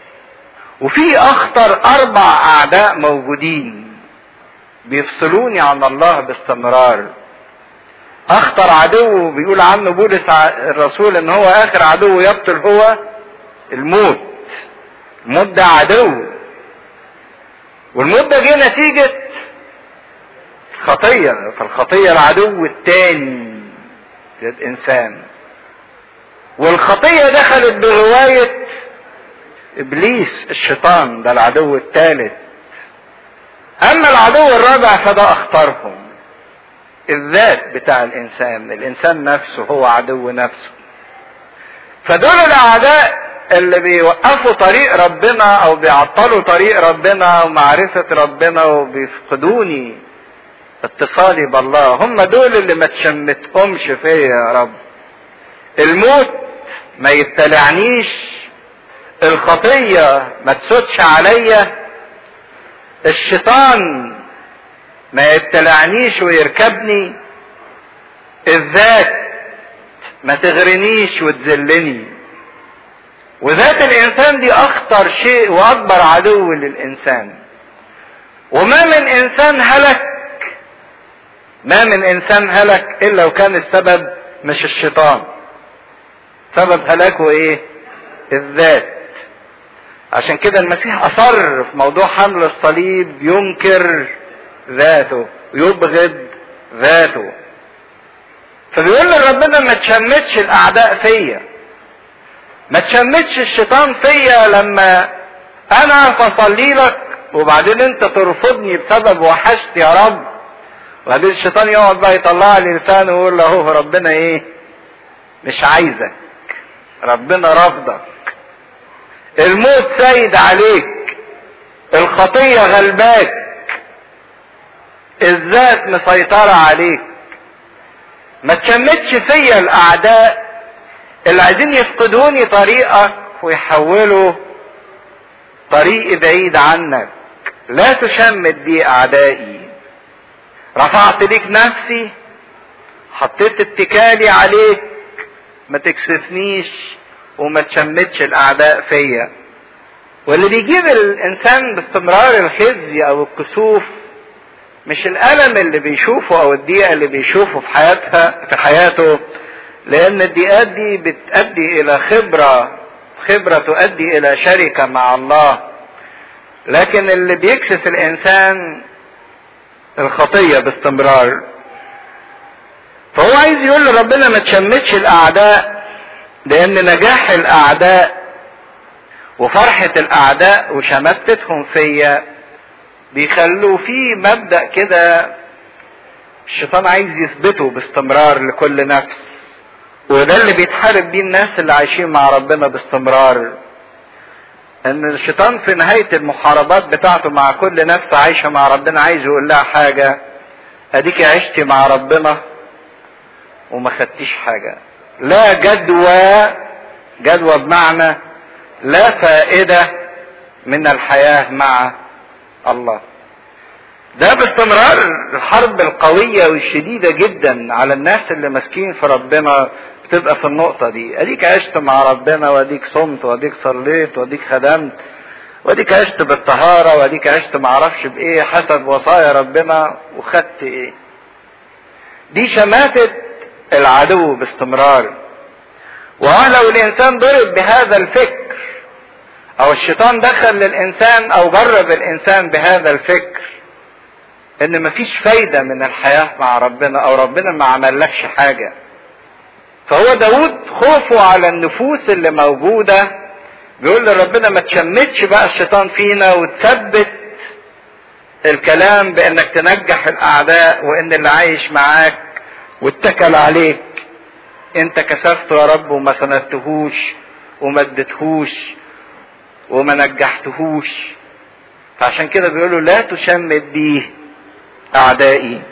وفي اخطر اربع اعداء موجودين بيفصلوني عن الله باستمرار اخطر عدو بيقول عنه بولس الرسول ان هو اخر عدو يبطل هو الموت الموت ده عدو والموت ده جه نتيجة خطية فالخطية العدو الثاني للإنسان والخطية دخلت بغواية إبليس الشيطان ده العدو الثالث أما العدو الرابع فده أخطرهم الذات بتاع الإنسان الإنسان نفسه هو عدو نفسه فدول الأعداء اللي بيوقفوا طريق ربنا أو بيعطلوا طريق ربنا ومعرفة ربنا وبيفقدوني اتصالي بالله هم دول اللي ما تشمتهمش فيا يا رب الموت ما يبتلعنيش الخطية ما تسودش عليا الشيطان ما يبتلعنيش ويركبني الذات ما تغرنيش وتذلني وذات الانسان دي اخطر شيء واكبر عدو للانسان وما من انسان هلك ما من انسان هلك الا وكان السبب مش الشيطان سبب هلاكه ايه الذات عشان كده المسيح اصر في موضوع حمل الصليب ينكر ذاته ويبغض ذاته فبيقول لربنا ما تشمتش الاعداء فيا ما تشمتش الشيطان فيا لما انا فصلي لك وبعدين انت ترفضني بسبب وحشت يا رب وبعدين الشيطان يقعد بقى يطلع لي لسانه ويقول له اهو ربنا ايه مش عايزك ربنا رفضك الموت سيد عليك الخطية غلباك الذات مسيطرة عليك ما تشمتش فيا الاعداء اللي عايزين يفقدوني طريقك ويحولوا طريقي بعيد عنك لا تشمت بي اعدائي رفعت ليك نفسي حطيت اتكالي عليك ما تكسفنيش وما تشمتش الاعداء فيا واللي بيجيب الانسان باستمرار الخزي او الكسوف مش الالم اللي بيشوفه او الضيقه اللي بيشوفه في حياتها في حياته لان الضيقات دي بتؤدي الى خبرة خبرة تؤدي الى شركة مع الله لكن اللي بيكسف الانسان الخطية باستمرار فهو عايز يقول لربنا ما تشمتش الاعداء لان نجاح الاعداء وفرحة الاعداء وشماتتهم فيا بيخلوا في مبدأ كده الشيطان عايز يثبته باستمرار لكل نفس وده اللي بيتحارب بيه الناس اللي عايشين مع ربنا باستمرار ان الشيطان في نهاية المحاربات بتاعته مع كل نفس عايشة مع ربنا عايز يقول لها حاجة اديك عشتي مع ربنا وما خدتيش حاجة لا جدوى جدوى بمعنى لا فائدة من الحياة مع الله ده باستمرار الحرب القوية والشديدة جدا على الناس اللي ماسكين في ربنا بتبقى في النقطة دي اديك عشت مع ربنا واديك صمت واديك صليت واديك خدمت واديك عشت بالطهارة واديك عشت معرفش بايه حسب وصايا ربنا وخدت ايه دي شماتة العدو باستمرار ولو الانسان ضرب بهذا الفكر او الشيطان دخل للانسان او جرب الانسان بهذا الفكر ان مفيش فايدة من الحياة مع ربنا او ربنا ما عملكش حاجة فهو داود خوفه على النفوس اللي موجودة بيقول لربنا ما تشمتش بقى الشيطان فينا وتثبت الكلام بانك تنجح الاعداء وان اللي عايش معاك واتكل عليك انت كسفته يا رب وما سندتهوش وما اديتهوش وما نجحتهوش فعشان كده بيقولوا لا تشمت بيه اعدائي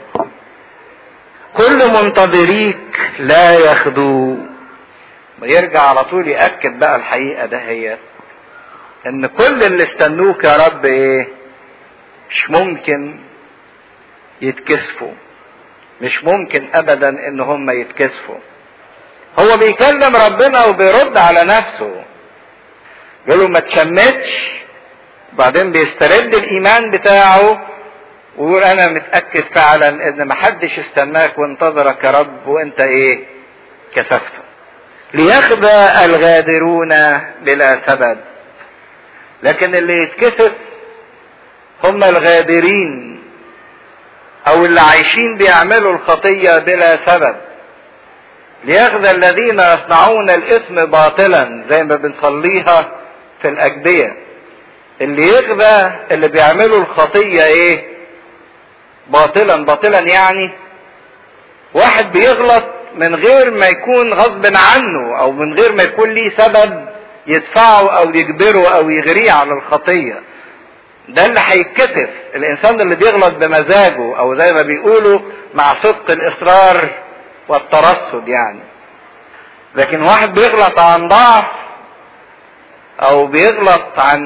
كل منتظريك لا ياخدوا يرجع على طول ياكد بقى الحقيقه ده هي ان كل اللي استنوك يا رب ايه مش ممكن يتكسفوا مش ممكن ابدا ان هم يتكسفوا هو بيكلم ربنا وبيرد على نفسه يقول له ما تشمتش بعدين بيسترد الايمان بتاعه ويقول انا متاكد فعلا ان ما حدش استناك وانتظرك يا رب وانت ايه كسفته ليخبى الغادرون بلا سبب لكن اللي يتكسف هم الغادرين او اللي عايشين بيعملوا الخطيه بلا سبب ليخذى الذين يصنعون الاثم باطلا زي ما بنصليها في الاجبيه اللي يغبى اللي بيعملوا الخطيه ايه باطلا باطلا يعني واحد بيغلط من غير ما يكون غصب عنه او من غير ما يكون ليه سبب يدفعه او يجبره او يغريه على الخطيه ده اللي هيتكسف الانسان اللي بيغلط بمزاجه او زي ما بيقولوا مع صدق الاصرار والترصد يعني لكن واحد بيغلط عن ضعف او بيغلط عن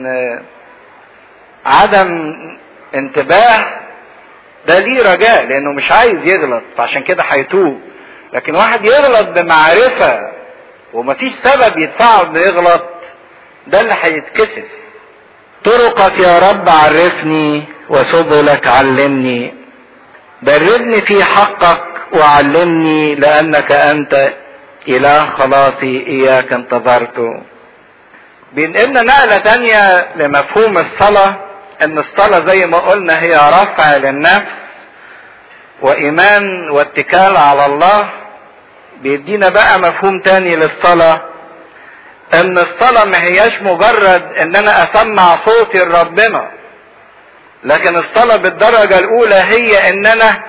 عدم انتباه ده ليه رجاء لانه مش عايز يغلط فعشان كده هيتوب لكن واحد يغلط بمعرفة ومفيش سبب يدفعه انه يغلط ده اللي هيتكسف طرقك يا رب عرفني وسبلك علمني دربني في حقك وعلمني لانك انت اله خلاصي اياك انتظرت بينقلنا نقلة تانية لمفهوم الصلاة ان الصلاة زي ما قلنا هي رفع للنفس وايمان واتكال على الله بيدينا بقى مفهوم تاني للصلاة ان الصلاة ما هياش مجرد ان انا اسمع صوتي لربنا لكن الصلاة بالدرجة الاولى هي ان انا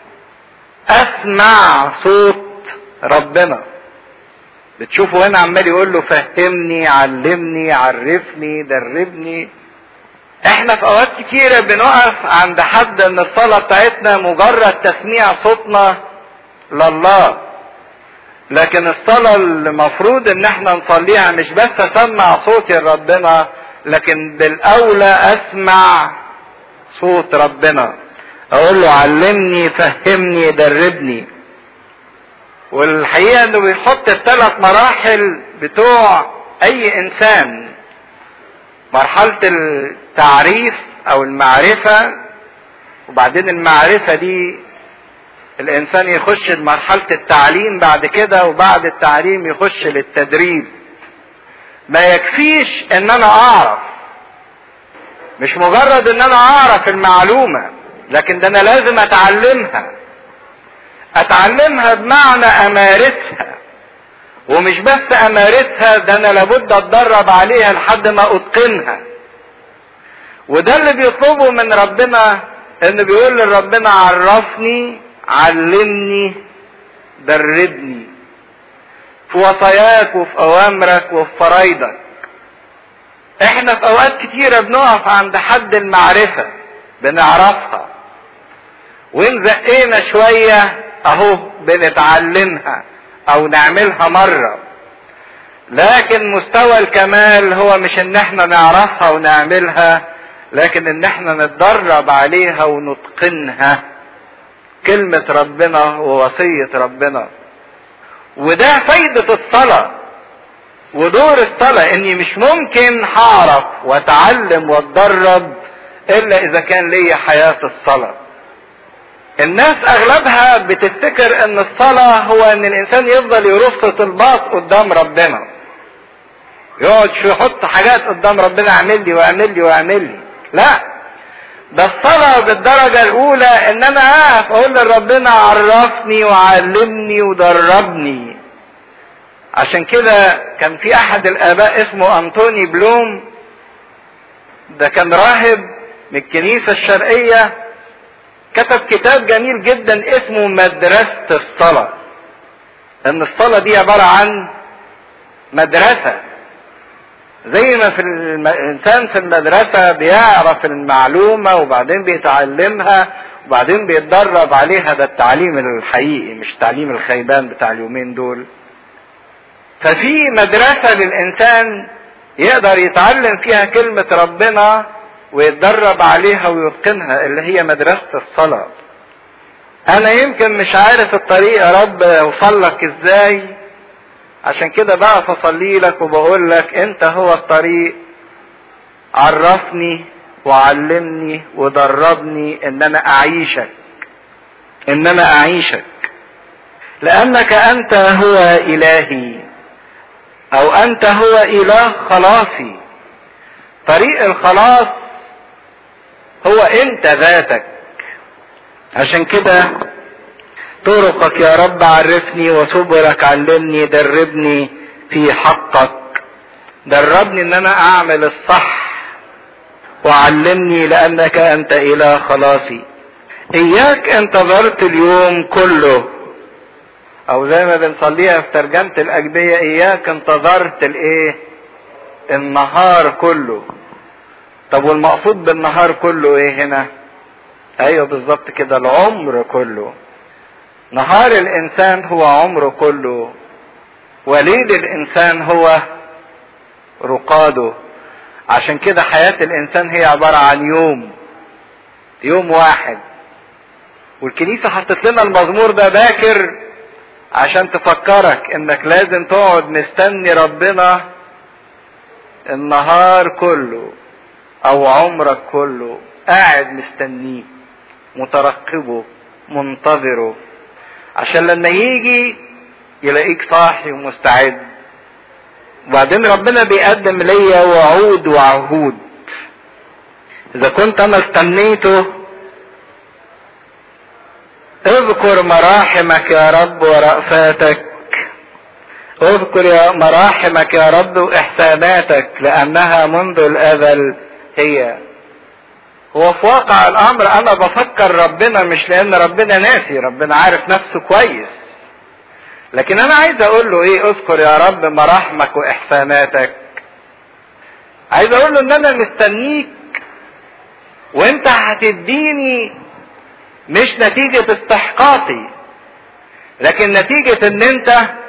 اسمع صوت ربنا بتشوفوا هنا عمال يقول له فهمني علمني عرفني دربني احنا في اوقات كتيرة بنقف عند حد ان الصلاة بتاعتنا مجرد تسميع صوتنا لله لكن الصلاة اللي المفروض ان احنا نصليها مش بس اسمع صوتي لربنا لكن بالاولى اسمع صوت ربنا اقول له علمني فهمني دربني والحقيقة انه بيحط الثلاث مراحل بتوع اي انسان مرحلة التعريف او المعرفة وبعدين المعرفة دي الانسان يخش لمرحلة التعليم بعد كده وبعد التعليم يخش للتدريب ما يكفيش ان انا اعرف مش مجرد ان انا اعرف المعلومة لكن ده انا لازم اتعلمها اتعلمها بمعنى امارسها ومش بس امارسها ده انا لابد اتدرب عليها لحد ما اتقنها وده اللي بيطلبه من ربنا انه بيقول لربنا عرفني علمني دربني في وصاياك وفي اوامرك وفي فرايدك احنا في اوقات كتيرة بنقف عند حد المعرفة بنعرفها وان زقينا شوية اهو بنتعلمها او نعملها مرة لكن مستوى الكمال هو مش ان احنا نعرفها ونعملها لكن ان احنا نتدرب عليها ونتقنها كلمة ربنا ووصية ربنا وده فايدة الصلاة ودور الصلاة اني مش ممكن هعرف واتعلم واتدرب الا اذا كان ليا حياة الصلاة الناس اغلبها بتفتكر ان الصلاة هو ان الانسان يفضل يرص طلبات قدام ربنا يقعد شو يحط حاجات قدام ربنا اعمل لي واعمل لي واعمل لي لا ده الصلاة بالدرجة الأولى إن أنا أقف أقول لربنا عرفني وعلمني ودربني. عشان كده كان في أحد الآباء اسمه أنطوني بلوم ده كان راهب من الكنيسة الشرقية كتب كتاب جميل جدا اسمه مدرسة الصلاة. إن الصلاة دي عبارة عن مدرسة زي ما في الانسان في المدرسه بيعرف المعلومه وبعدين بيتعلمها وبعدين بيتدرب عليها ده التعليم الحقيقي مش التعليم الخيبان بتاع اليومين دول ففي مدرسه للانسان يقدر يتعلم فيها كلمه ربنا ويتدرب عليها ويتقنها اللي هي مدرسه الصلاه انا يمكن مش عارف الطريق يا رب اوصل لك ازاي عشان كده بقى فصلي لك وبقول لك انت هو الطريق عرفني وعلمني ودربني ان انا اعيشك ان انا اعيشك لانك انت هو الهي او انت هو اله خلاصي طريق الخلاص هو انت ذاتك عشان كده طرقك يا رب عرفني وسبلك علمني دربني في حقك دربني ان انا اعمل الصح وعلمني لانك انت اله خلاصي اياك انتظرت اليوم كله او زي ما بنصليها في ترجمة الاجبية اياك انتظرت الايه النهار كله طب والمقصود بالنهار كله ايه هنا ايوه بالظبط كده العمر كله نهار الانسان هو عمره كله وليل الانسان هو رقاده عشان كده حياة الانسان هي عبارة عن يوم يوم واحد والكنيسة حطت لنا المزمور ده باكر عشان تفكرك انك لازم تقعد مستني ربنا النهار كله او عمرك كله قاعد مستنيه مترقبه منتظره عشان لما يجي يلاقيك صاحي ومستعد وبعدين ربنا بيقدم ليا وعود وعهود اذا كنت انا استنيته اذكر مراحمك يا رب ورأفاتك اذكر يا مراحمك يا رب واحساناتك لانها منذ الازل هي هو في واقع الامر انا بفكر ربنا مش لان ربنا ناسي ربنا عارف نفسه كويس لكن انا عايز اقول له ايه اذكر يا رب مراحمك واحساناتك عايز اقول له ان انا مستنيك وانت هتديني مش نتيجة استحقاقي لكن نتيجة ان انت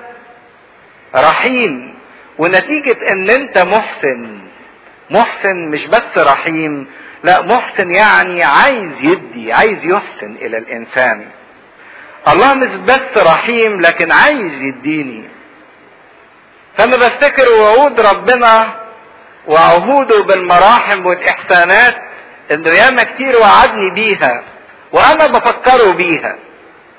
رحيم ونتيجة ان انت محسن محسن مش بس رحيم لا محسن يعني عايز يدي عايز يحسن الى الانسان الله مش بس رحيم لكن عايز يديني فانا بفتكر وعود ربنا وعهوده بالمراحم والاحسانات انه ياما كتير وعدني بيها وانا بفكره بيها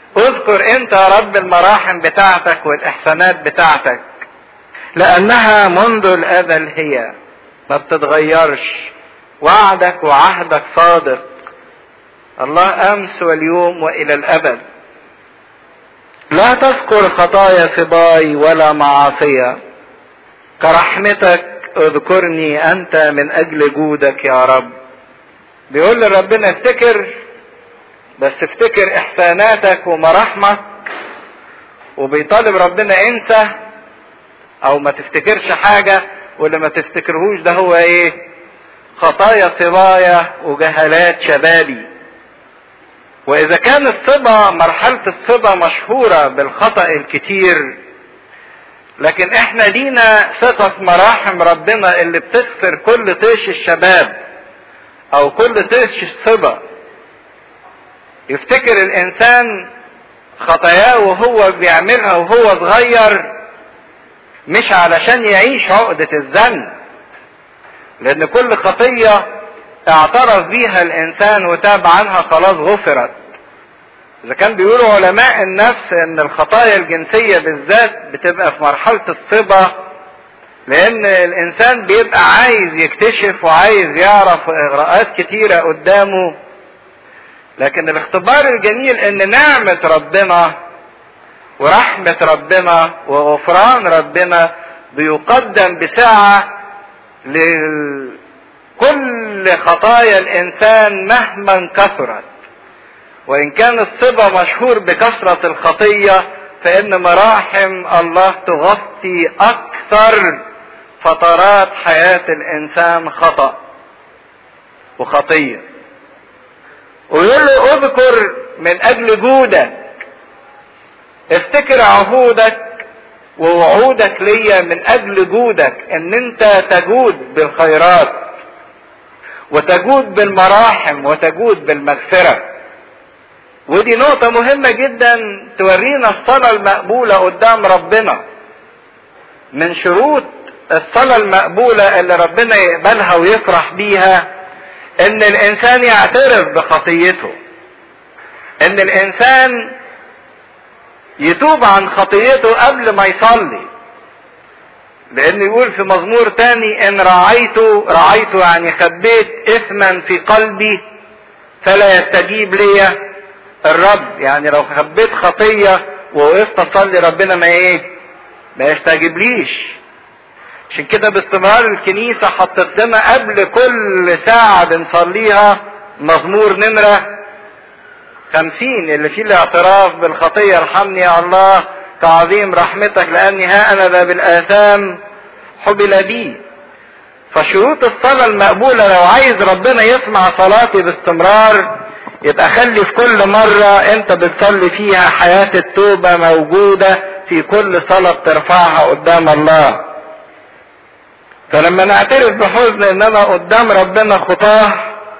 اذكر انت يا رب المراحم بتاعتك والاحسانات بتاعتك لانها منذ الازل هي ما بتتغيرش وعدك وعهدك صادق الله امس واليوم والى الابد لا تذكر خطايا صباي ولا معاصية كرحمتك اذكرني انت من اجل جودك يا رب بيقول لربنا افتكر بس افتكر احساناتك ومراحمك وبيطالب ربنا انسى او ما تفتكرش حاجة واللي ما تفتكرهوش ده هو ايه خطايا صبايا وجهالات شبابي واذا كان الصبا مرحلة الصبا مشهورة بالخطأ الكتير لكن احنا لينا ثقة في مراحم ربنا اللي بتغفر كل طيش الشباب او كل طيش الصبا يفتكر الانسان خطاياه وهو بيعملها وهو صغير مش علشان يعيش عقدة الذنب لان كل خطية اعترف بيها الانسان وتاب عنها خلاص غفرت اذا كان بيقولوا علماء النفس ان الخطايا الجنسية بالذات بتبقى في مرحلة الصبا لان الانسان بيبقى عايز يكتشف وعايز يعرف اغراءات كتيرة قدامه لكن الاختبار الجميل ان نعمة ربنا ورحمة ربنا وغفران ربنا بيقدم بسعة لكل خطايا الانسان مهما كثرت وان كان الصبا مشهور بكثرة الخطية فان مراحم الله تغطي اكثر فترات حياة الانسان خطأ وخطية ويقول له اذكر من اجل جودك افتكر عهودك ووعودك ليا من اجل جودك ان انت تجود بالخيرات وتجود بالمراحم وتجود بالمغفرة ودي نقطة مهمة جدا تورينا الصلاة المقبولة قدام ربنا من شروط الصلاة المقبولة اللي ربنا يقبلها ويفرح بيها ان الانسان يعترف بخطيته ان الانسان يتوب عن خطيته قبل ما يصلي لان يقول في مزمور تاني ان رعيت رعيت يعني خبيت اثما في قلبي فلا يستجيب لي الرب يعني لو خبيت خطية ووقفت اصلي ربنا ما ايه ما يستجيبليش عشان كده باستمرار الكنيسة حطت لنا قبل كل ساعة بنصليها مزمور نمرة خمسين اللي فيه الاعتراف بالخطية ارحمني يا الله كعظيم رحمتك لاني ها انا ذا بالاثام حبل بي فشروط الصلاة المقبولة لو عايز ربنا يسمع صلاتي باستمرار يبقى خلي في كل مرة انت بتصلي فيها حياة التوبة موجودة في كل صلاة بترفعها قدام الله فلما نعترف بحزن اننا قدام ربنا خطاه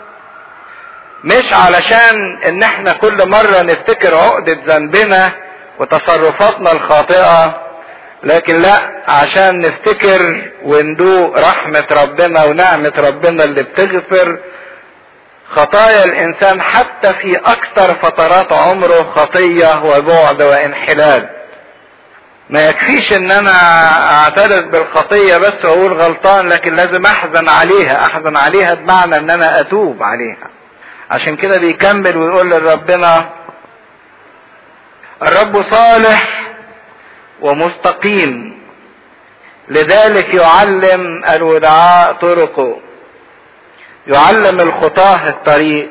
مش علشان ان احنا كل مرة نفتكر عقدة ذنبنا وتصرفاتنا الخاطئة لكن لا عشان نفتكر وندوق رحمة ربنا ونعمة ربنا اللي بتغفر خطايا الانسان حتى في اكثر فترات عمره خطية وبعد وانحلال ما يكفيش ان انا اعترف بالخطية بس واقول غلطان لكن لازم احزن عليها احزن عليها بمعنى ان انا اتوب عليها عشان كده بيكمل ويقول لربنا الرب صالح ومستقيم لذلك يعلم الودعاء طرقه يعلم الخطاه الطريق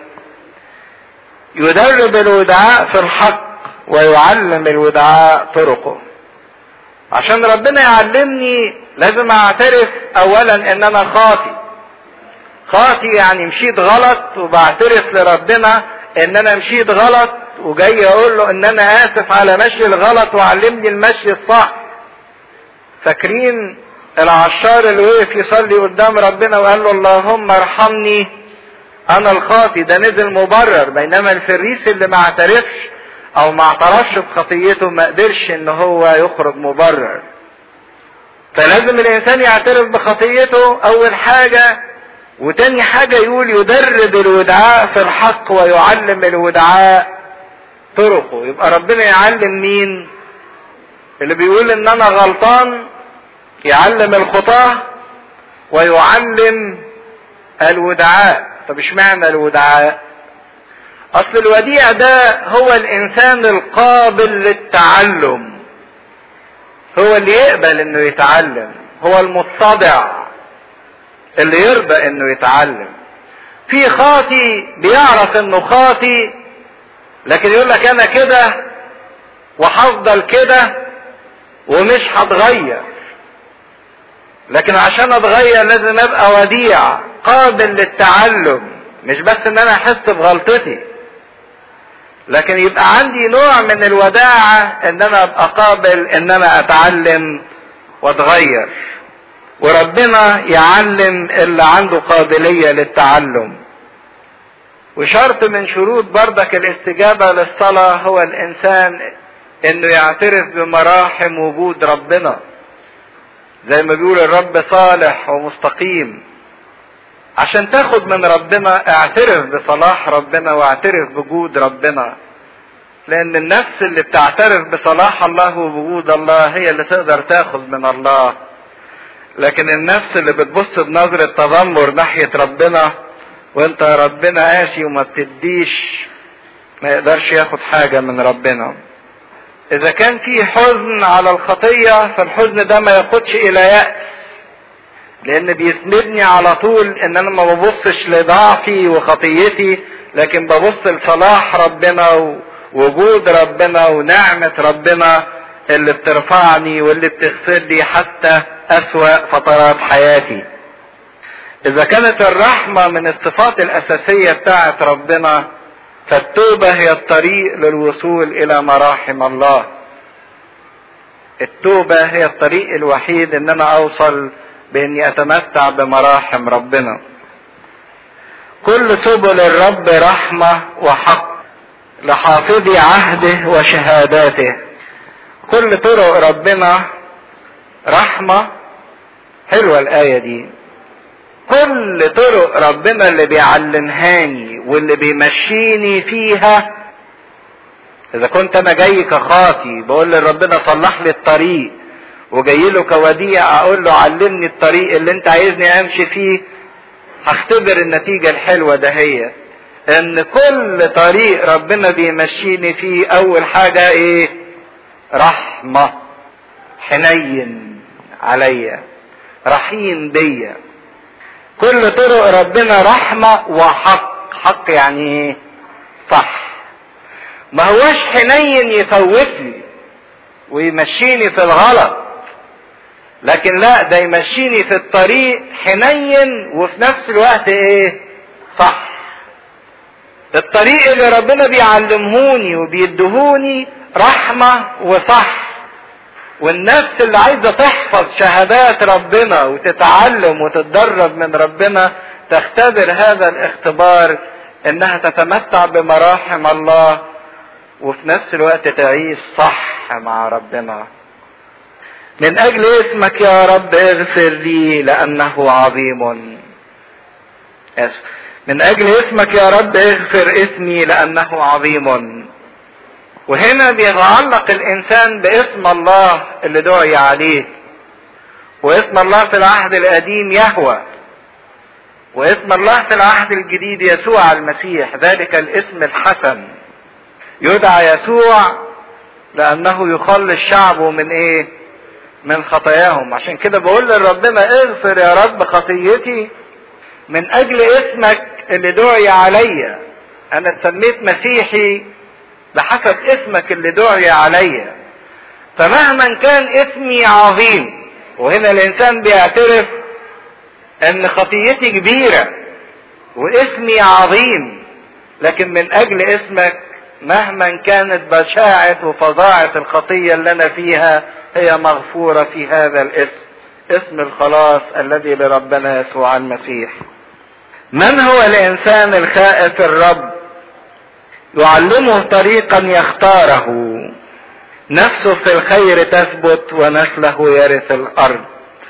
يدرب الودعاء في الحق ويعلم الودعاء طرقه عشان ربنا يعلمني لازم اعترف اولا ان انا خاطي خاطي يعني مشيت غلط وبعترف لربنا ان انا مشيت غلط وجاي اقول له ان انا اسف على مشي الغلط وعلمني المشي الصح فاكرين العشار اللي وقف يصلي قدام ربنا وقال له اللهم ارحمني انا الخاطي ده نزل مبرر بينما الفريس اللي ما اعترفش او ما اعترفش بخطيته ما قدرش ان هو يخرج مبرر فلازم الانسان يعترف بخطيته اول حاجة وتاني حاجة يقول يدرب الودعاء في الحق ويعلم الودعاء طرقه يبقى ربنا يعلم مين اللي بيقول ان انا غلطان يعلم الخطاة ويعلم الودعاء طب اشمعنى الودعاء اصل الوديع ده هو الانسان القابل للتعلم هو اللي يقبل انه يتعلم هو المتضع اللي يرضى انه يتعلم في خاطي بيعرف انه خاطي لكن يقول لك انا كده وهفضل كده ومش هتغير لكن عشان اتغير لازم ابقى وديع قابل للتعلم مش بس ان انا احس بغلطتي لكن يبقى عندي نوع من الوداعة ان انا ابقى قابل ان انا اتعلم واتغير وربنا يعلم اللي عنده قابلية للتعلم وشرط من شروط بردك الاستجابة للصلاة هو الانسان انه يعترف بمراحم وجود ربنا زي ما بيقول الرب صالح ومستقيم عشان تاخد من ربنا اعترف بصلاح ربنا واعترف بوجود ربنا لان النفس اللي بتعترف بصلاح الله وبوجود الله هي اللي تقدر تاخد من الله لكن النفس اللي بتبص بنظرة تذمر ناحية ربنا وانت ربنا قاسي وما بتديش ما يقدرش ياخد حاجة من ربنا اذا كان في حزن على الخطية فالحزن ده ما ياخدش الى يأس لان بيسندني على طول ان انا ما ببصش لضعفي وخطيتي لكن ببص لصلاح ربنا ووجود ربنا ونعمة ربنا اللي بترفعني واللي بتغفر لي حتى اسوأ فترات حياتي اذا كانت الرحمة من الصفات الاساسية بتاعت ربنا فالتوبة هي الطريق للوصول الى مراحم الله التوبة هي الطريق الوحيد ان انا اوصل باني اتمتع بمراحم ربنا كل سبل الرب رحمة وحق لحافظي عهده وشهاداته كل طرق ربنا رحمة حلوة الآية دي كل طرق ربنا اللي بيعلمهاني واللي بيمشيني فيها اذا كنت انا جاي كخاطي بقول لربنا صلح لي الطريق وجاي له كوديع اقول له علمني الطريق اللي انت عايزني امشي فيه هختبر النتيجة الحلوة دهيت ان كل طريق ربنا بيمشيني فيه اول حاجة ايه رحمة حنين عليا رحيم بيا كل طرق ربنا رحمة وحق حق يعني ايه صح ما هوش حنين يفوتني ويمشيني في الغلط لكن لا ده يمشيني في الطريق حنين وفي نفس الوقت ايه صح الطريق اللي ربنا بيعلمهوني وبيدهوني رحمة وصح والنفس اللي عايزة تحفظ شهادات ربنا وتتعلم وتتدرب من ربنا تختبر هذا الاختبار انها تتمتع بمراحم الله وفي نفس الوقت تعيش صح مع ربنا من اجل اسمك يا رب اغفر لي لانه عظيم اسف من اجل اسمك يا رب اغفر اسمي لانه عظيم وهنا بيتعلق الانسان باسم الله اللي دعي عليه واسم الله في العهد القديم يهوى واسم الله في العهد الجديد يسوع المسيح ذلك الاسم الحسن يدعى يسوع لانه يخلص شعبه من ايه من خطاياهم عشان كده بقول لربنا اغفر يا رب خطيتي من اجل اسمك اللي دعي عليا انا اتسميت مسيحي بحسب اسمك اللي دعي عليا فمهما كان اسمي عظيم وهنا الانسان بيعترف ان خطيتي كبيرة واسمي عظيم لكن من اجل اسمك مهما كانت بشاعة وفظاعة الخطية اللي انا فيها هي مغفورة في هذا الاسم اسم الخلاص الذي لربنا يسوع المسيح من هو الانسان الخائف الرب يعلمه طريقا يختاره نفسه في الخير تثبت ونسله يرث الارض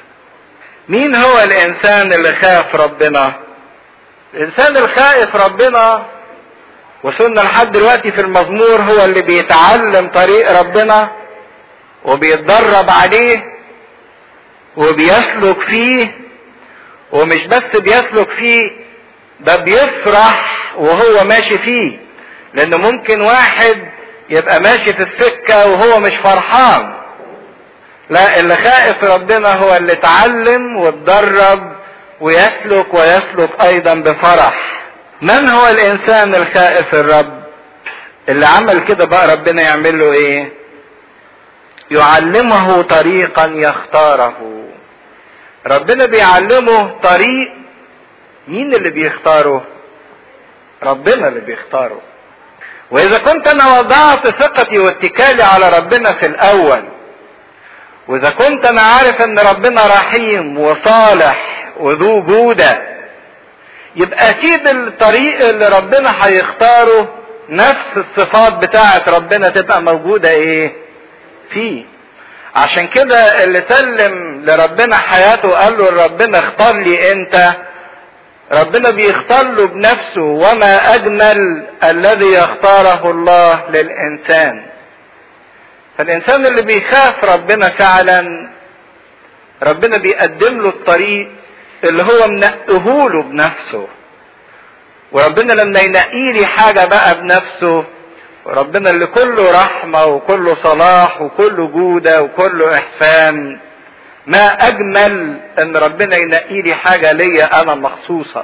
مين هو الانسان اللي خاف ربنا الانسان الخائف ربنا وصلنا لحد دلوقتي في المزمور هو اللي بيتعلم طريق ربنا وبيتدرب عليه وبيسلك فيه ومش بس بيسلك فيه ده بيفرح وهو ماشي فيه لان ممكن واحد يبقى ماشي في السكة وهو مش فرحان لا اللي خائف ربنا هو اللي اتعلم واتدرب ويسلك ويسلك ايضا بفرح من هو الانسان الخائف الرب اللي عمل كده بقى ربنا يعمل له ايه يعلمه طريقا يختاره ربنا بيعلمه طريق مين اللي بيختاره ربنا اللي بيختاره واذا كنت انا وضعت ثقتي واتكالي على ربنا في الاول واذا كنت انا عارف ان ربنا رحيم وصالح وذو جودة يبقى اكيد الطريق اللي ربنا هيختاره نفس الصفات بتاعة ربنا تبقى موجودة ايه فيه عشان كده اللي سلم لربنا حياته قال له ربنا اختار لي انت ربنا بيختار له بنفسه وما اجمل الذي يختاره الله للانسان فالانسان اللي بيخاف ربنا فعلا ربنا بيقدم له الطريق اللي هو منقيه له بنفسه وربنا لما ينقي لي حاجه بقى بنفسه وربنا اللي كله رحمه وكله صلاح وكله جوده وكله احسان ما اجمل ان ربنا ينقي لي حاجه ليا انا مخصوصه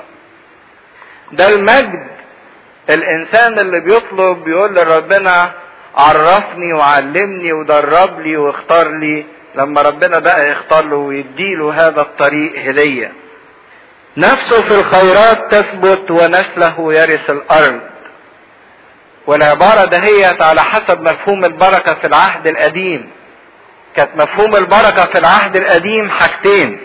ده المجد الانسان اللي بيطلب بيقول لربنا عرفني وعلمني ودرب لي واختار لي لما ربنا بقى يختار له ويديله هذا الطريق هديه نفسه في الخيرات تثبت ونسله يرث الارض والعبارة دهيت على حسب مفهوم البركة في العهد القديم كانت مفهوم البركة في العهد القديم حاجتين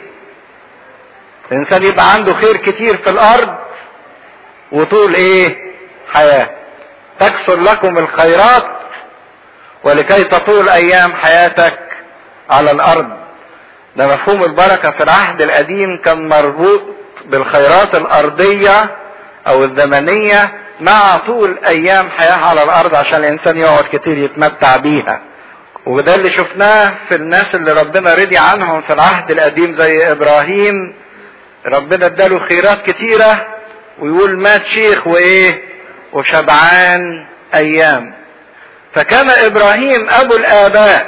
الإنسان يبقى عنده خير كتير في الأرض وطول إيه؟ حياة تكثر لكم الخيرات ولكي تطول أيام حياتك على الأرض ده مفهوم البركة في العهد القديم كان مربوط بالخيرات الأرضية أو الزمنية مع طول أيام حياة على الأرض عشان الإنسان يقعد كتير يتمتع بيها وده اللي شفناه في الناس اللي ربنا رضي عنهم في العهد القديم زي ابراهيم ربنا اداله خيرات كتيرة ويقول مات شيخ وايه وشبعان ايام فكان ابراهيم ابو الاباء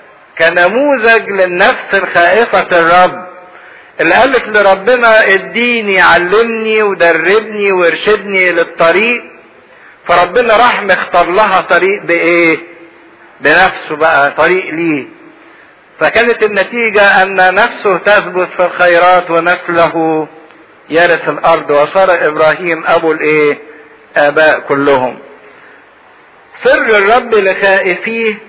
كنموذج للنفس الخائفة الرب اللي قالت لربنا اديني علمني ودربني وارشدني للطريق فربنا راح مختار لها طريق بايه بنفسه بقى طريق ليه فكانت النتيجة أن نفسه تثبت في الخيرات ونسله يرث الأرض وصار إبراهيم أبو الإيه؟ آباء كلهم. سر الرب لخائفيه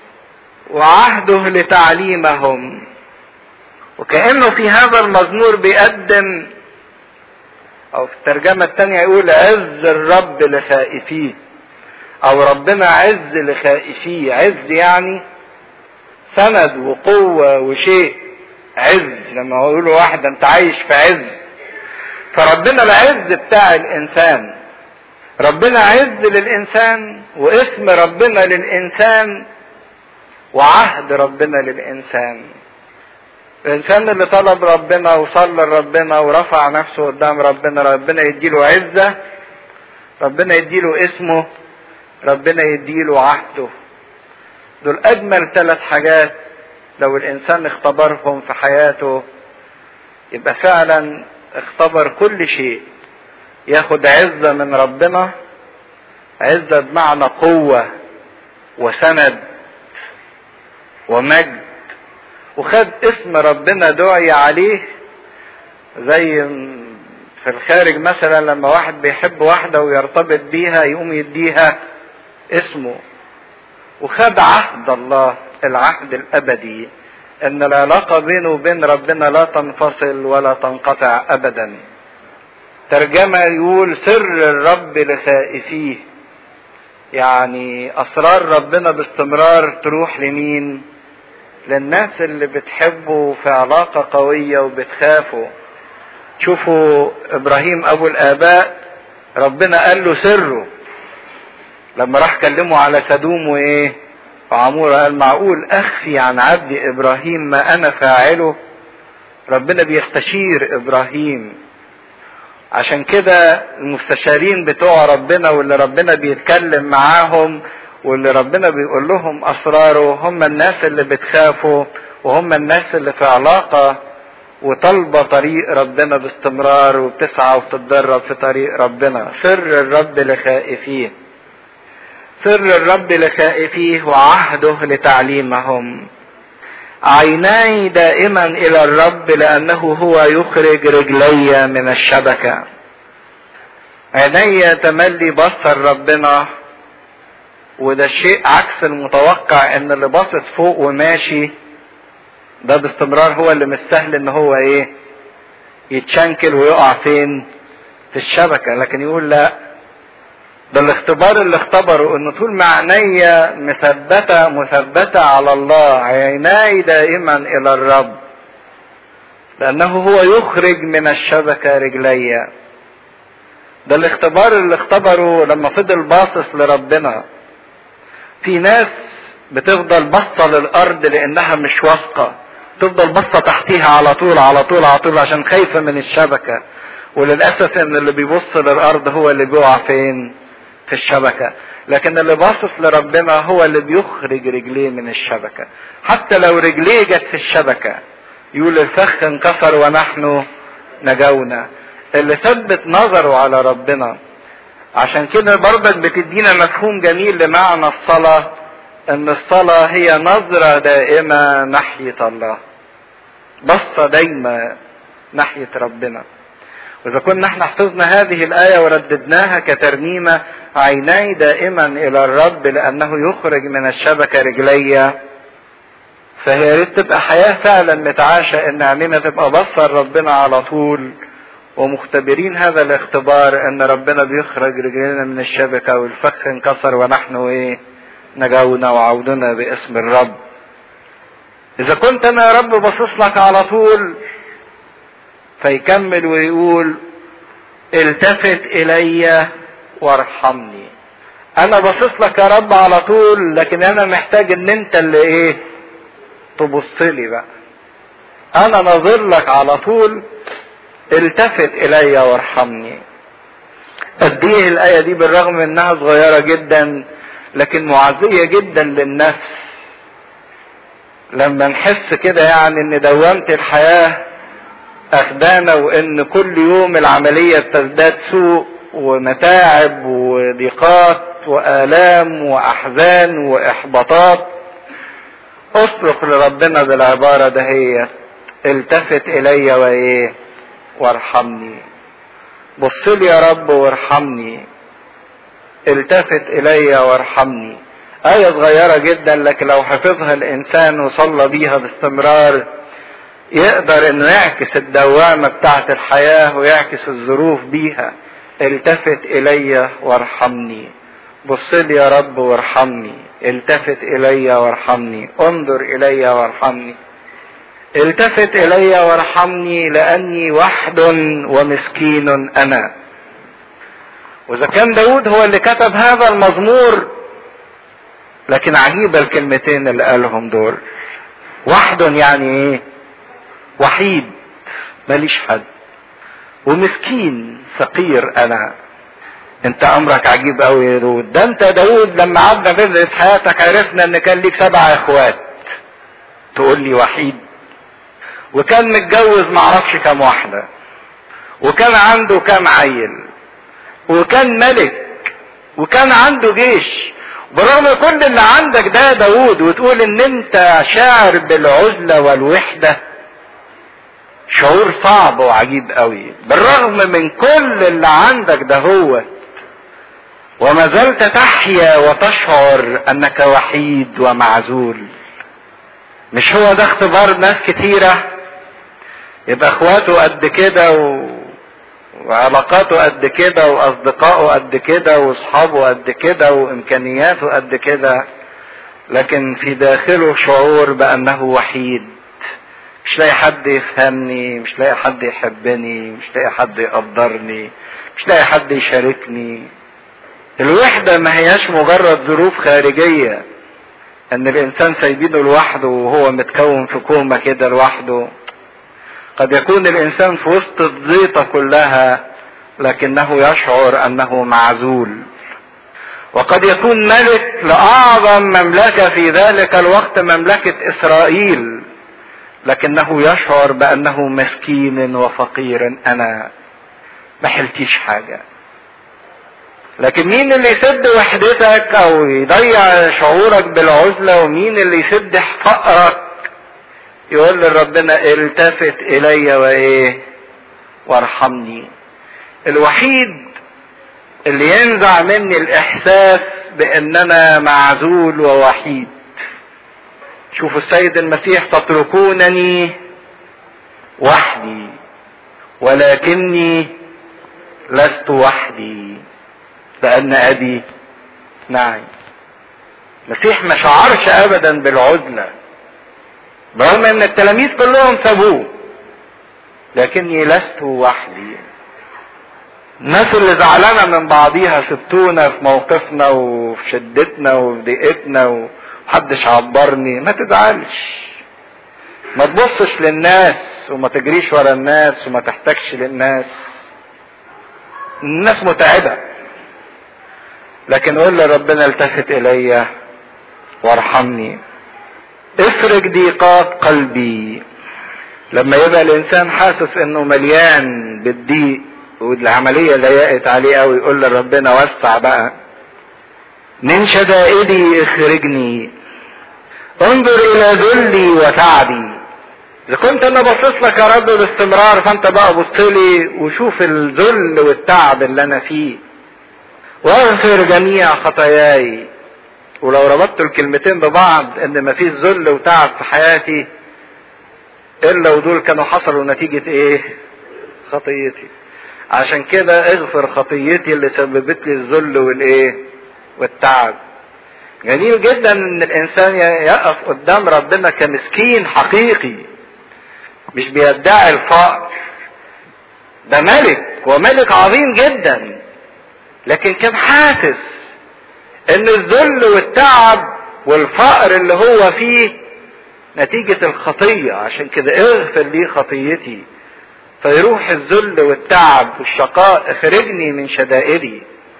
وعهده لتعليمهم. وكأنه في هذا المزمور بيقدم أو في الترجمة الثانية يقول عز الرب لخائفيه. او ربنا عز لخائفيه عز يعني سند وقوة وشيء عز لما يقولوا واحد انت عايش في عز فربنا العز بتاع الانسان ربنا عز للانسان واسم ربنا للانسان وعهد ربنا للانسان الانسان اللي طلب ربنا وصلى لربنا ورفع نفسه قدام ربنا ربنا يديله عزة ربنا يديله اسمه ربنا يديله عهده دول اجمل ثلاث حاجات لو الانسان اختبرهم في حياته يبقى فعلا اختبر كل شيء ياخد عزة من ربنا عزة بمعنى قوة وسند ومجد وخد اسم ربنا دعي عليه زي في الخارج مثلا لما واحد بيحب واحدة ويرتبط بيها يقوم يديها اسمه وخد عهد الله العهد الابدي ان العلاقة بينه وبين ربنا لا تنفصل ولا تنقطع ابدا ترجمة يقول سر الرب لخائفيه يعني اسرار ربنا باستمرار تروح لمين للناس اللي بتحبه في علاقة قوية وبتخافه شوفوا ابراهيم ابو الاباء ربنا قال له سره لما راح كلمه على سدوم وايه وعمورة قال معقول اخفي عن عبدي ابراهيم ما انا فاعله ربنا بيستشير ابراهيم عشان كده المستشارين بتوع ربنا واللي ربنا بيتكلم معاهم واللي ربنا بيقول لهم اسراره هم الناس اللي بتخافوا وهم الناس اللي في علاقة وطالبة طريق ربنا باستمرار وبتسعى وبتتدرب في طريق ربنا سر الرب لخائفيه سر الرب لخائفيه وعهده لتعليمهم عيناي دائما الى الرب لانه هو يخرج رجلي من الشبكة عيني تملي بصر ربنا وده شيء عكس المتوقع ان اللي باصص فوق وماشي ده باستمرار هو اللي مش سهل ان هو ايه يتشنكل ويقع فين في الشبكة لكن يقول لا ده الاختبار اللي اختبره انه طول ما عينيا مثبتة مثبتة على الله عيناي دائما الى الرب لانه هو يخرج من الشبكة رجلي ده الاختبار اللي اختبره لما فضل باصص لربنا في ناس بتفضل باصه للارض لانها مش واثقه تفضل باصه تحتيها على طول على طول على طول عشان خايفه من الشبكه وللاسف ان اللي بيبص للارض هو اللي بيقع فين في الشبكه لكن اللي باصص لربنا هو اللي بيخرج رجليه من الشبكه حتى لو رجليه جت في الشبكه يقول الفخ انكسر ونحن نجونا اللي ثبت نظره على ربنا عشان كده برضك بتدينا مفهوم جميل لمعنى الصلاة ان الصلاة هي نظرة دائمة ناحية الله بصة دايمة ناحية ربنا واذا كنا احنا حفظنا هذه الآية ورددناها كترنيمة عيناي دائما الى الرب لانه يخرج من الشبكة رجلي فهي ريت تبقى حياة فعلا متعاشة ان عينينا تبقى بصر ربنا على طول ومختبرين هذا الاختبار ان ربنا بيخرج رجلنا من الشبكه والفخ انكسر ونحن ايه نجونا وعودنا باسم الرب اذا كنت انا يا رب باصص لك على طول فيكمل ويقول التفت الي وارحمني انا باصص لك يا رب على طول لكن انا محتاج ان انت اللي ايه تبص لي بقى انا ناظر لك على طول التفت الي وارحمني قد ايه الايه دي بالرغم انها صغيره جدا لكن معزيه جدا للنفس لما نحس كده يعني ان دوامه الحياه اخدانا وان كل يوم العمليه بتزداد سوء ومتاعب وضيقات والام واحزان واحباطات اصرخ لربنا بالعباره دهيت التفت الي وايه وارحمني بص لي يا رب وارحمني التفت الي وارحمني آية صغيرة جدا لكن لو حفظها الإنسان وصلى بيها باستمرار يقدر إنه يعكس الدوامة بتاعت الحياة ويعكس الظروف بيها التفت إلي وارحمني بص لي يا رب وارحمني التفت إلي وارحمني انظر إلي وارحمني التفت الي وارحمني لاني وحد ومسكين انا واذا كان داود هو اللي كتب هذا المزمور لكن عجيبة الكلمتين اللي قالهم دول وحد يعني ايه وحيد ماليش حد ومسكين فقير انا انت امرك عجيب قوي يا داود ده انت داود لما قعدنا ندرس حياتك عرفنا ان كان ليك سبع اخوات تقول لي وحيد وكان متجوز معرفش كام واحدة وكان عنده كام عيل وكان ملك وكان عنده جيش برغم كل اللي عندك ده يا داود وتقول ان انت شاعر بالعزلة والوحدة شعور صعب وعجيب قوي بالرغم من كل اللي عندك ده هو وما زلت تحيا وتشعر انك وحيد ومعزول مش هو ده اختبار ناس كتيرة يبقى اخواته قد كده و... وعلاقاته قد كده واصدقائه قد كده واصحابه قد كده وامكانياته قد كده لكن في داخله شعور بانه وحيد مش لاقي حد يفهمني مش لاقي حد يحبني مش لاقي حد يقدرني مش لاقي حد يشاركني الوحدة ما هياش مجرد ظروف خارجية ان الانسان سايبينه لوحده وهو متكون في كومة كده لوحده قد يكون الانسان في وسط الضيطة كلها لكنه يشعر انه معزول وقد يكون ملك لاعظم مملكة في ذلك الوقت مملكة اسرائيل لكنه يشعر بانه مسكين وفقير انا ما حلتيش حاجه لكن مين اللي يسد وحدتك او يضيع شعورك بالعزلة ومين اللي يسد فقرك يقول لربنا التفت الي وايه وارحمني الوحيد اللي ينزع مني الاحساس بان انا معزول ووحيد شوفوا السيد المسيح تتركونني وحدي ولكني لست وحدي لأن أبي معي المسيح ما شعرش أبدا بالعزلة برغم أن التلاميذ كلهم سابوه لكني لست وحدي الناس اللي زعلانة من بعضيها سبتونا في موقفنا وفي شدتنا وفي ضيقتنا ومحدش عبرني ما تزعلش ما تبصش للناس وما تجريش ورا الناس وما تحتاجش للناس الناس متعبه لكن قول لربنا التفت الي وارحمني افرج ضيقات قلبي لما يبقى الانسان حاسس انه مليان بالضيق والعمليه ضيقت عليه قوي يقول لربنا وسع بقى من شدائدي اخرجني انظر الى ذلي وتعبي اذا كنت انا باصص لك يا رب باستمرار فانت بقى بص لي وشوف الذل والتعب اللي انا فيه واغفر جميع خطاياي ولو ربطت الكلمتين ببعض ان مفيش ذل وتعب في حياتي الا ودول كانوا حصلوا نتيجة ايه خطيتي عشان كده اغفر خطيتي اللي سببت لي الذل والايه والتعب جميل جدا ان الانسان يقف قدام ربنا كمسكين حقيقي مش بيدعي الفقر ده ملك وملك عظيم جدا لكن كان حاسس ان الذل والتعب والفقر اللي هو فيه نتيجة الخطية عشان كده اغفر لي خطيتي فيروح الذل والتعب والشقاء اخرجني من شدائدي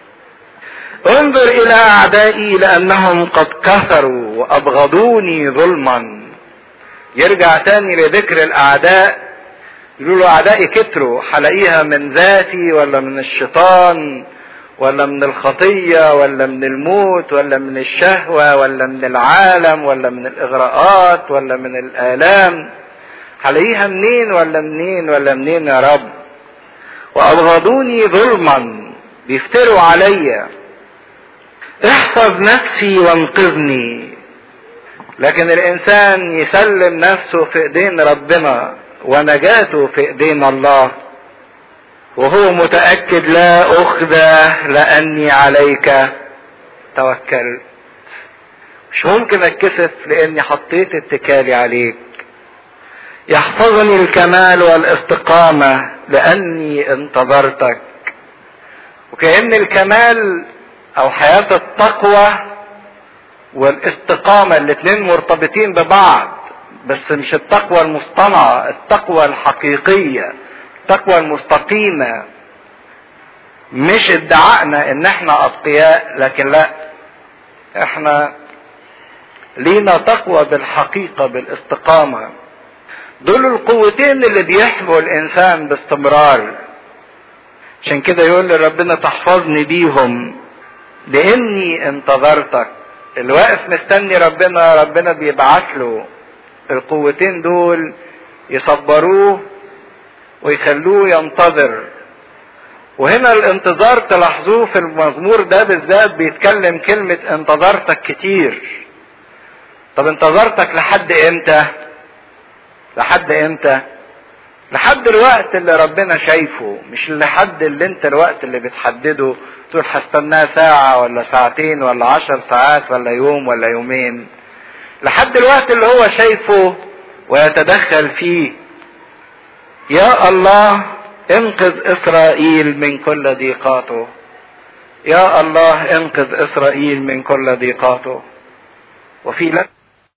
انظر الى اعدائي لانهم قد كثروا وابغضوني ظلما يرجع تاني لذكر الاعداء يقولوا له اعدائي كتروا هلاقيها من ذاتي ولا من الشيطان ولا من الخطية ولا من الموت ولا من الشهوة ولا من العالم ولا من الإغراءات ولا من الآلام هلاقيها منين ولا منين ولا منين يا رب وأبغضوني ظلما بيفتروا عليا احفظ نفسي وانقذني لكن الإنسان يسلم نفسه في إيدين ربنا ونجاته في إيدين الله وهو متأكد لا أخذه لأني عليك توكلت مش ممكن اتكسف لأني حطيت اتكالي عليك يحفظني الكمال والاستقامة لأني انتظرتك وكأن الكمال أو حياة التقوى والاستقامة الاتنين مرتبطين ببعض بس مش التقوى المصطنعة التقوى الحقيقية التقوى المستقيمة مش ادعائنا ان احنا اتقياء لكن لا احنا لينا تقوى بالحقيقة بالاستقامة دول القوتين اللي بيحموا الانسان باستمرار عشان كده يقول لربنا تحفظني بيهم لاني انتظرتك اللي واقف مستني ربنا ربنا بيبعت له القوتين دول يصبروه ويخلوه ينتظر وهنا الانتظار تلاحظوه في المزمور ده بالذات بيتكلم كلمة انتظرتك كتير طب انتظرتك لحد امتى لحد امتى لحد الوقت اللي ربنا شايفه مش لحد اللي انت الوقت اللي بتحدده تقول هستناه ساعة ولا ساعتين ولا عشر ساعات ولا يوم ولا يومين لحد الوقت اللي هو شايفه ويتدخل فيه يا الله انقذ اسرائيل من كل ضيقاته يا الله انقذ اسرائيل من كل ضيقاته وفي لك